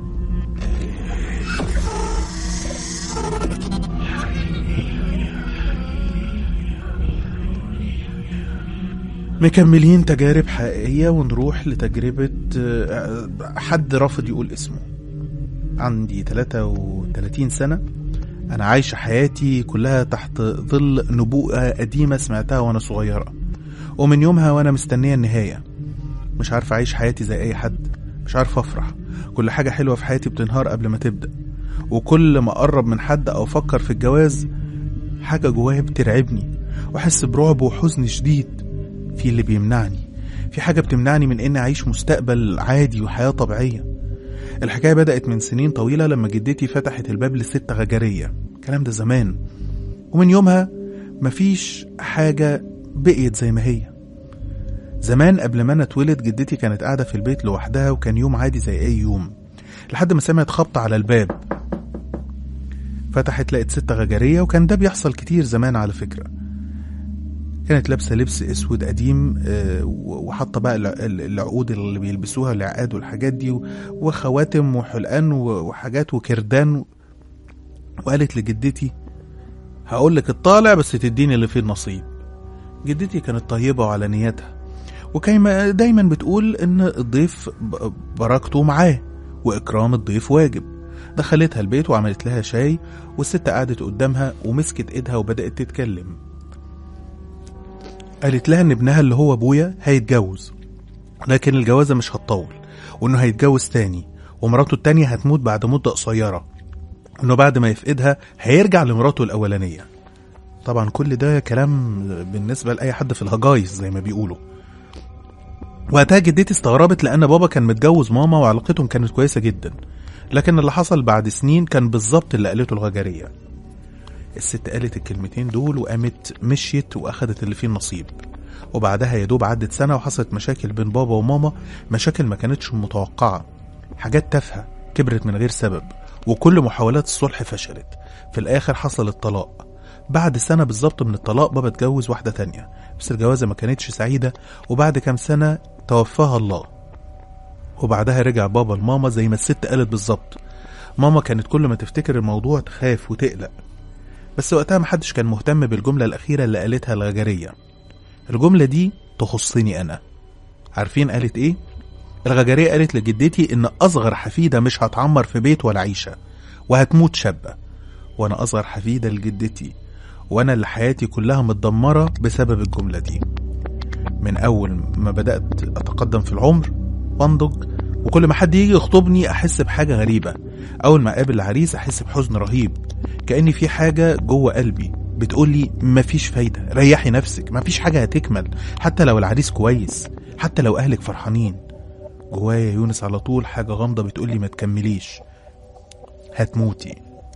مكملين تجارب حقيقية ونروح لتجربة آه، حد رافض يقول اسمه عندي 33 سنة أنا عايشة حياتي كلها تحت ظل نبوءة قديمة سمعتها وأنا صغيرة ومن يومها وأنا مستنية النهاية مش عارف أعيش حياتي زي أي حد مش عارف أفرح كل حاجة حلوة في حياتي بتنهار قبل ما تبدأ وكل ما أقرب من حد أو أفكر في الجواز حاجة جوايا بترعبني وأحس برعب وحزن شديد في اللي بيمنعني في حاجة بتمنعني من إني أعيش مستقبل عادي وحياة طبيعية الحكاية بدأت من سنين طويلة لما جدتي فتحت الباب لست غجرية الكلام ده زمان ومن يومها مفيش حاجة بقيت زي ما هي زمان قبل ما انا اتولد جدتي كانت قاعدة في البيت لوحدها وكان يوم عادي زي اي يوم لحد ما سمعت خبط على الباب فتحت لقت ست غجرية وكان ده بيحصل كتير زمان على فكرة كانت لابسة لبس اسود قديم آه، وحاطة بقى الع- العقود اللي بيلبسوها العقاد والحاجات دي و- وخواتم وحلقان و- وحاجات وكردان وقالت لجدتي هقول لك الطالع بس تديني اللي فيه النصيب جدتي كانت طيبة وعلى نيتها وكان دايما بتقول ان الضيف ب- بركته معاه واكرام الضيف واجب دخلتها البيت وعملت لها شاي والست قعدت قدامها ومسكت ايدها وبدأت تتكلم قالت لها ان ابنها اللي هو ابويا هيتجوز لكن الجوازة مش هتطول وانه هيتجوز تاني ومراته التانية هتموت بعد مدة قصيرة انه بعد ما يفقدها هيرجع لمراته الاولانية طبعا كل ده كلام بالنسبة لأي حد في الهجايز زي ما بيقولوا وقتها جدتي استغربت لأن بابا كان متجوز ماما وعلاقتهم كانت كويسة جدا لكن اللي حصل بعد سنين كان بالظبط اللي قالته الغجرية الست قالت الكلمتين دول وقامت مشيت وأخدت اللي فيه النصيب وبعدها يا دوب عدت سنة وحصلت مشاكل بين بابا وماما مشاكل ما كانتش متوقعة حاجات تافهة كبرت من غير سبب وكل محاولات الصلح فشلت في الآخر حصل الطلاق بعد سنة بالظبط من الطلاق بابا اتجوز واحدة تانية بس الجوازة ما كانتش سعيدة وبعد كام سنة توفاها الله وبعدها رجع بابا لماما زي ما الست قالت بالظبط ماما كانت كل ما تفتكر الموضوع تخاف وتقلق بس وقتها محدش كان مهتم بالجملة الأخيرة اللي قالتها الغجرية الجملة دي تخصني أنا عارفين قالت إيه؟ الغجرية قالت لجدتي إن أصغر حفيدة مش هتعمر في بيت ولا عيشة وهتموت شابة وأنا أصغر حفيدة لجدتي وأنا اللي حياتي كلها متدمرة بسبب الجملة دي من أول ما بدأت أتقدم في العمر وأنضج وكل ما حد يجي يخطبني أحس بحاجة غريبة أول ما أقابل العريس أحس بحزن رهيب كأني في حاجة جوه قلبي بتقول لي مفيش فايدة ريحي نفسك مفيش حاجة هتكمل حتى لو العريس كويس حتى لو أهلك فرحانين جوايا يونس على طول حاجة غامضة بتقول لي ما تكمليش هتموتي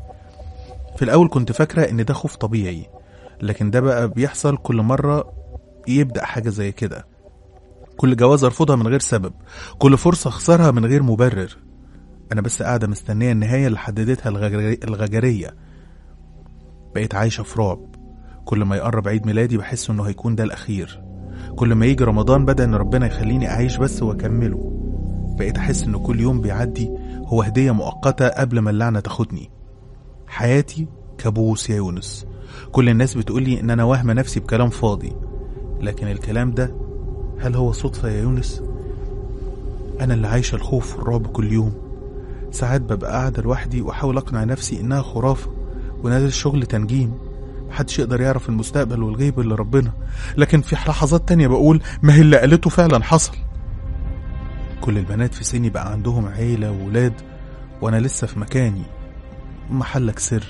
في الأول كنت فاكرة إن ده خوف طبيعي لكن ده بقى بيحصل كل مرة يبدأ حاجة زي كده كل جواز أرفضها من غير سبب كل فرصة أخسرها من غير مبرر أنا بس قاعدة مستنية النهاية اللي حددتها الغجري- الغجرية بقيت عايشة في رعب كل ما يقرب عيد ميلادي بحس إنه هيكون ده الأخير كل ما يجي رمضان بدأ إن ربنا يخليني أعيش بس وأكمله بقيت أحس إن كل يوم بيعدي هو هدية مؤقتة قبل ما اللعنة تاخدني حياتي كابوس يا يونس كل الناس بتقولي إن أنا واهمة نفسي بكلام فاضي لكن الكلام ده هل هو صدفة يا يونس؟ أنا اللي عايشة الخوف والرعب كل يوم ساعات ببقى قاعدة لوحدي وأحاول أقنع نفسي إنها خرافة ونادي الشغل تنجيم محدش يقدر يعرف المستقبل والغيب الا ربنا لكن في لحظات تانية بقول ما هي اللي قالته فعلا حصل كل البنات في سني بقى عندهم عيلة وولاد وانا لسه في مكاني محلك سر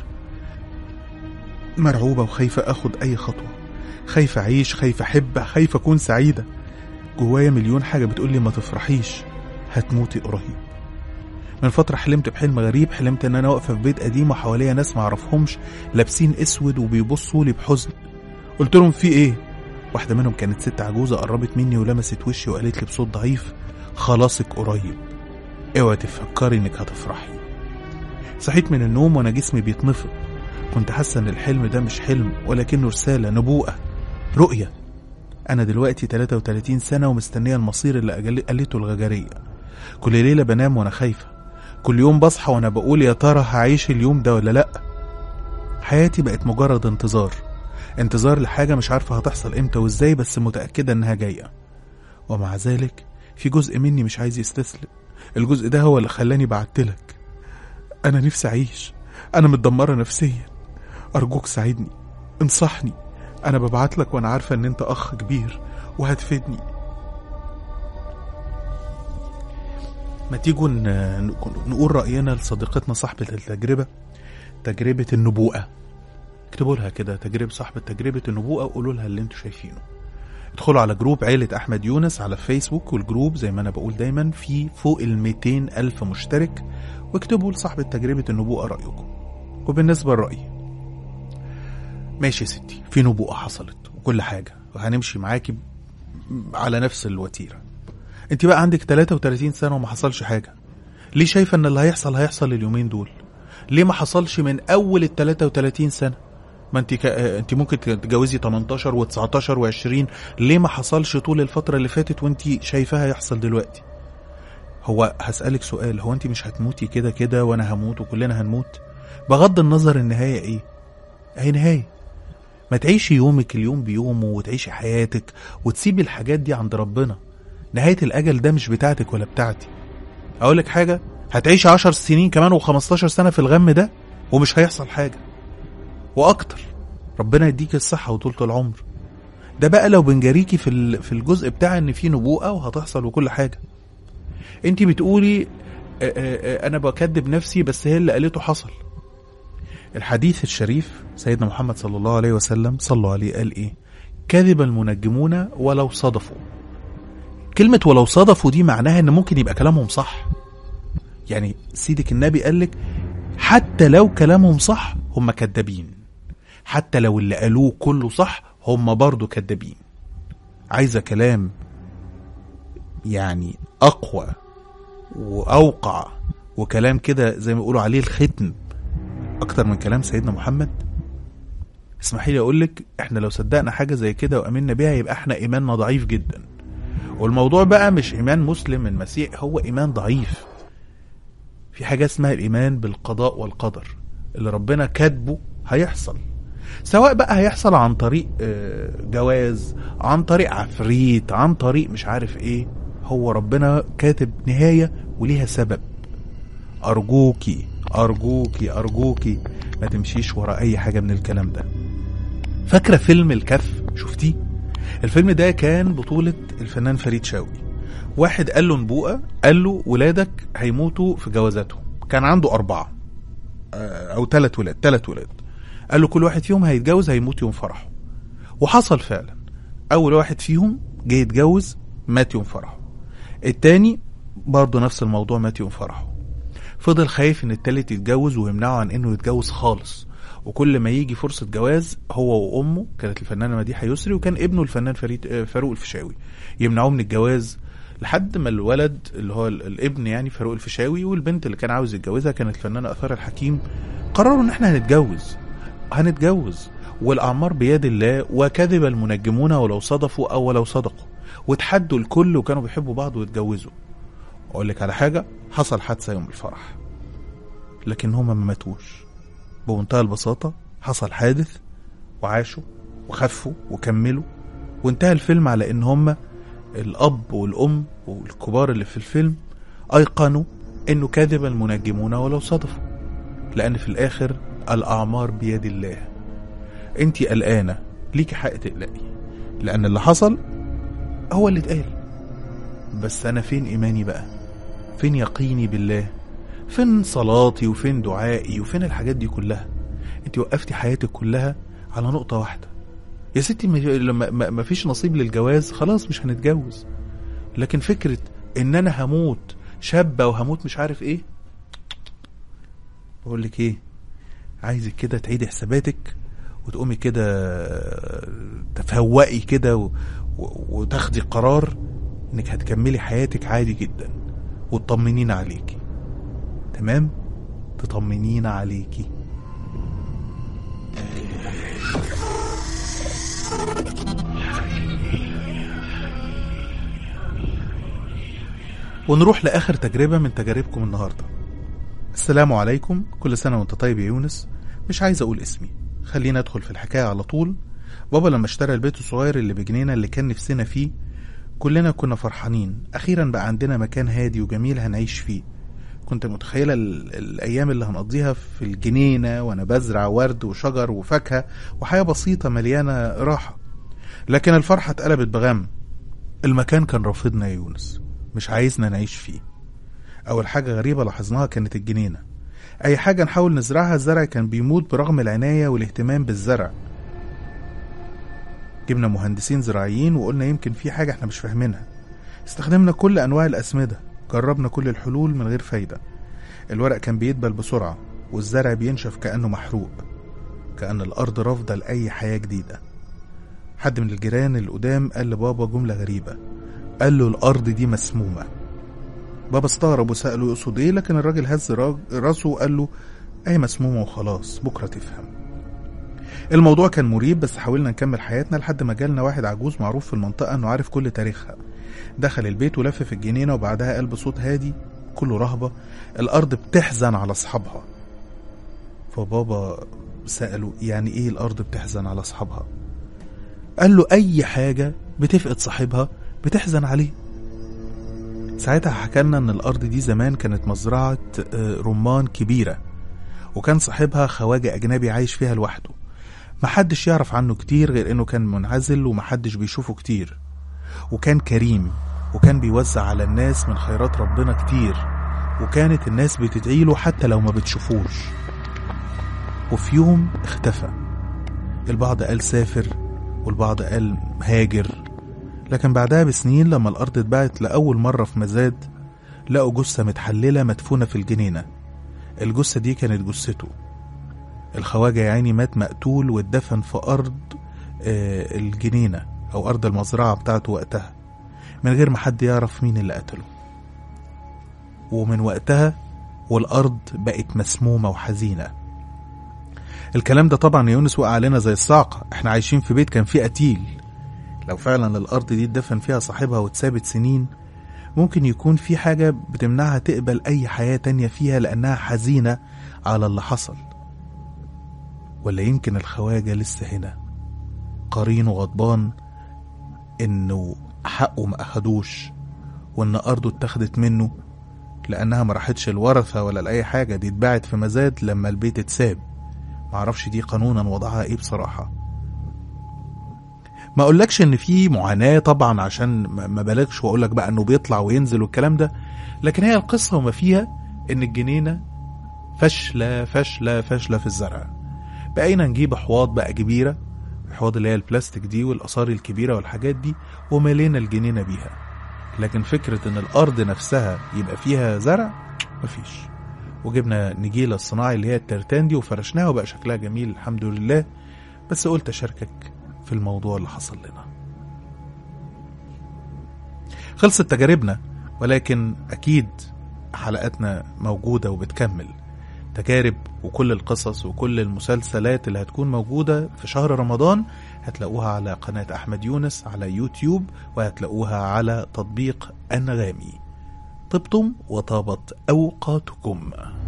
مرعوبة وخايفة اخد اي خطوة خايفة اعيش خايفة احب خايفة اكون سعيدة جوايا مليون حاجة بتقولي ما تفرحيش هتموتي قريب من فترة حلمت بحلم غريب حلمت ان انا واقفة في بيت قديم وحواليا ناس معرفهمش لابسين اسود وبيبصوا لي بحزن قلت لهم في ايه واحدة منهم كانت ست عجوزة قربت مني ولمست وشي وقالت لي بصوت ضعيف خلاصك قريب اوعي تفكري انك هتفرحي صحيت من النوم وانا جسمي بيتنفض كنت حاسة ان الحلم ده مش حلم ولكنه رسالة نبوءة رؤية انا دلوقتي 33 سنة ومستنية المصير اللي أجل- قالته الغجرية كل ليلة بنام وانا خايفة كل يوم بصحى وانا بقول يا ترى هعيش اليوم ده ولا لا حياتي بقت مجرد انتظار انتظار لحاجة مش عارفة هتحصل امتى وازاي بس متأكدة انها جاية ومع ذلك في جزء مني مش عايز يستسلم الجزء ده هو اللي خلاني بعتلك انا نفسي اعيش انا متدمرة نفسيا ارجوك ساعدني انصحني انا ببعتلك وانا عارفة ان انت اخ كبير وهتفيدني ما تيجوا ن- نقول رأينا لصديقتنا صاحبة التجربة تجربة النبوءة اكتبوا لها كده تجربة صاحبة تجربة النبوءة وقولوا لها اللي انتوا شايفينه ادخلوا على جروب عيلة أحمد يونس على فيسبوك والجروب زي ما أنا بقول دايما في فوق ال 200 ألف مشترك واكتبوا لصاحبة تجربة النبوءة رأيكم وبالنسبة لرأيي ماشي يا ستي في نبوءة حصلت وكل حاجة وهنمشي معاكي على نفس الوتيرة انت بقى عندك 33 سنة وما حصلش حاجة ليه شايفة ان اللي هيحصل هيحصل اليومين دول ليه ما حصلش من اول ال 33 سنة ما انت ك... اه، انت ممكن تتجوزي 18 و19 و20 ليه ما حصلش طول الفترة اللي فاتت وانت شايفاها يحصل دلوقتي هو هسألك سؤال هو انت مش هتموتي كده كده وانا هموت وكلنا هنموت بغض النظر النهاية ايه هي نهاية ما تعيشي يومك اليوم بيومه وتعيشي حياتك وتسيبي الحاجات دي عند ربنا نهاية الأجل ده مش بتاعتك ولا بتاعتي أقول لك حاجة هتعيشي عشر سنين كمان و15 سنة في الغم ده ومش هيحصل حاجة وأكتر ربنا يديك الصحة وطولة العمر ده بقى لو بنجاريكي في ال- في الجزء بتاع ان في نبوءة وهتحصل وكل حاجة انت بتقولي آه، آه، آه، انا بكذب نفسي بس هي اللي قالته حصل الحديث الشريف سيدنا محمد صلى الله عليه وسلم صلوا عليه قال ايه كذب المنجمون ولو صدفوا كلمة ولو صدفوا دي معناها ان ممكن يبقى كلامهم صح يعني سيدك النبي قال لك حتى لو كلامهم صح هم كذابين حتى لو اللي قالوه كله صح هم برضه كذابين عايزة كلام يعني أقوى وأوقع وكلام كده زي ما بيقولوا عليه الختم أكتر من كلام سيدنا محمد اسمحي لي أقول لك إحنا لو صدقنا حاجة زي كده وأمنا بيها يبقى إحنا إيماننا ضعيف جدا والموضوع بقى مش إيمان مسلم من مسيح هو إيمان ضعيف في حاجة اسمها الإيمان بالقضاء والقدر اللي ربنا كاتبه هيحصل سواء بقى هيحصل عن طريق آه، جواز عن طريق عفريت عن طريق مش عارف ايه هو ربنا كاتب نهاية وليها سبب أرجوكي أرجوكي أرجوكي ما تمشيش ورا أي حاجة من الكلام ده فاكرة فيلم الكف شفتيه الفيلم ده كان بطولة الفنان فريد شوقي واحد قال له نبوءة قال له ولادك هيموتوا في جوازاتهم كان عنده أربعة آه، أو ثلاث ولاد ثلاث ولاد قال له كل واحد فيهم هيتجوز هيموت يوم فرحه وحصل فعلا أول واحد فيهم جه يتجوز مات يوم فرحه التاني برضه نفس الموضوع مات يوم فرحه فضل خايف ان التالت يتجوز ويمنعه عن انه يتجوز خالص وكل ما يجي فرصة جواز هو وأمه كانت الفنانة مديحة يسري وكان ابنه الفنان فريد آه، فاروق الفيشاوي يمنعوه من الجواز لحد ما الولد اللي هو ال- الابن يعني فاروق الفيشاوي والبنت اللي كان عاوز يتجوزها كانت الفنانة أثار الحكيم قرروا ان احنا هنتجوز هنتجوز والأعمار بيد الله وكذب المنجمون ولو صدفوا أو ولو صدقوا وتحدوا الكل وكانوا بيحبوا بعض ويتجوزوا أقول لك على حاجة حصل حادثة يوم الفرح لكن هما ما ماتوش بمنتهى البساطة حصل حادث وعاشوا وخفوا وكملوا وانتهى الفيلم على ان هما الأب والأم والكبار اللي في الفيلم أيقنوا انه كذب المنجمون ولو صدفوا لأن في الآخر الأعمار بيد الله انت قلقانة ليكي حق تقلقي لأن اللي حصل هو اللي اتقال بس أنا فين إيماني بقى فين يقيني بالله فين صلاتي وفين دعائي وفين الحاجات دي كلها انت وقفتي حياتك كلها على نقطة واحدة يا ستي ما- لما ما ما فيش نصيب للجواز خلاص مش هنتجوز لكن فكرة ان انا هموت شابة وهموت مش عارف ايه بقول لك ايه عايزك كده تعيدي حساباتك وتقومي كده تفوقي كده و... و... وتاخدي قرار انك هتكملي حياتك عادي جدا وتطمنين عليكي تمام تطمنين عليكي ونروح لآخر تجربة من تجاربكم النهاردة السلام عليكم كل سنة وانت طيب يا يونس مش عايز أقول اسمي خلينا أدخل في الحكاية على طول بابا لما اشترى البيت الصغير اللي بجنينة اللي كان نفسنا فيه كلنا كنا فرحانين أخيرا بقى عندنا مكان هادي وجميل هنعيش فيه كنت متخيلة ال- الأيام اللي هنقضيها في الجنينة وأنا بزرع ورد وشجر وفاكهة وحياة بسيطة مليانة راحة لكن الفرحة اتقلبت بغم المكان كان رافضنا يا يونس مش عايزنا نعيش فيه أول حاجة غريبة لاحظناها كانت الجنينة أي حاجة نحاول نزرعها الزرع كان بيموت برغم العناية والاهتمام بالزرع جبنا مهندسين زراعيين وقلنا يمكن في حاجة احنا مش فاهمينها استخدمنا كل أنواع الأسمدة جربنا كل الحلول من غير فايدة الورق كان بيدبل بسرعة والزرع بينشف كأنه محروق كأن الأرض رافضة لأي حياة جديدة حد من الجيران القدام قال لبابا جملة غريبة قال له الأرض دي مسمومة بابا استغرب وسأله يقصد ايه لكن الراجل هز راج- راسه وقال له اي مسمومة وخلاص بكرة تفهم الموضوع كان مريب بس حاولنا نكمل حياتنا لحد ما جالنا واحد عجوز معروف في المنطقة انه عارف كل تاريخها دخل البيت ولف في الجنينة وبعدها قال بصوت هادي كله رهبة الأرض بتحزن على أصحابها فبابا سأله يعني ايه الأرض بتحزن على أصحابها قال له أي حاجة بتفقد صاحبها بتحزن عليه ساعتها حكى لنا ان الارض دي زمان كانت مزرعه آه، رمان كبيره وكان صاحبها خواجه اجنبي عايش فيها لوحده محدش يعرف عنه كتير غير انه كان منعزل ومحدش بيشوفه كتير وكان كريم وكان بيوزع على الناس من خيرات ربنا كتير وكانت الناس بتدعيله حتى لو ما بتشوفوش وفي يوم اختفى البعض قال سافر والبعض قال هاجر لكن بعدها بسنين لما الأرض اتباعت لأول مرة في مزاد لقوا جثة متحللة مدفونة في الجنينة الجثة دي كانت جثته الخواجة يا عيني مات مقتول واتدفن في أرض آه، الجنينة أو أرض المزرعة بتاعته وقتها من غير ما حد يعرف مين اللي قتله ومن وقتها والأرض بقت مسمومة وحزينة الكلام ده طبعا يا يونس وقع علينا زي الصاعقة احنا عايشين في بيت كان فيه قتيل لو فعلا الأرض دي اتدفن فيها صاحبها واتثابت سنين ممكن يكون في حاجة بتمنعها تقبل أي حياة تانية فيها لأنها حزينة على اللي حصل ولا يمكن الخواجة لسه هنا قرينه غضبان إنه حقه ما أخدوش وإن أرضه اتاخدت منه لأنها ما راحتش الورثة ولا لأي حاجة دي اتباعت في مزاد لما البيت اتساب معرفش دي قانونا وضعها ايه بصراحة ما اقولكش ان في معاناة طبعا عشان ما ما بالغش واقولك بقى انه بيطلع وينزل والكلام ده لكن هي القصة وما فيها ان الجنينة فاشلة فاشلة فاشلة في الزرع بقينا نجيب حواض بقى كبيرة الحواض اللي هي البلاستيك دي والأصاري الكبيرة والحاجات دي وملينا الجنينة بيها لكن فكرة ان الأرض نفسها يبقى فيها زرع مفيش وجبنا نجيلة الصناعي اللي هي الترتان دي وفرشناها وبقى شكلها جميل الحمد لله بس قلت أشاركك في الموضوع اللي حصل لنا خلصت تجاربنا ولكن أكيد حلقاتنا موجودة وبتكمل تجارب وكل القصص وكل المسلسلات اللي هتكون موجودة في شهر رمضان هتلاقوها على قناة أحمد يونس على يوتيوب وهتلاقوها على تطبيق أنغامي طبتم وطابت أوقاتكم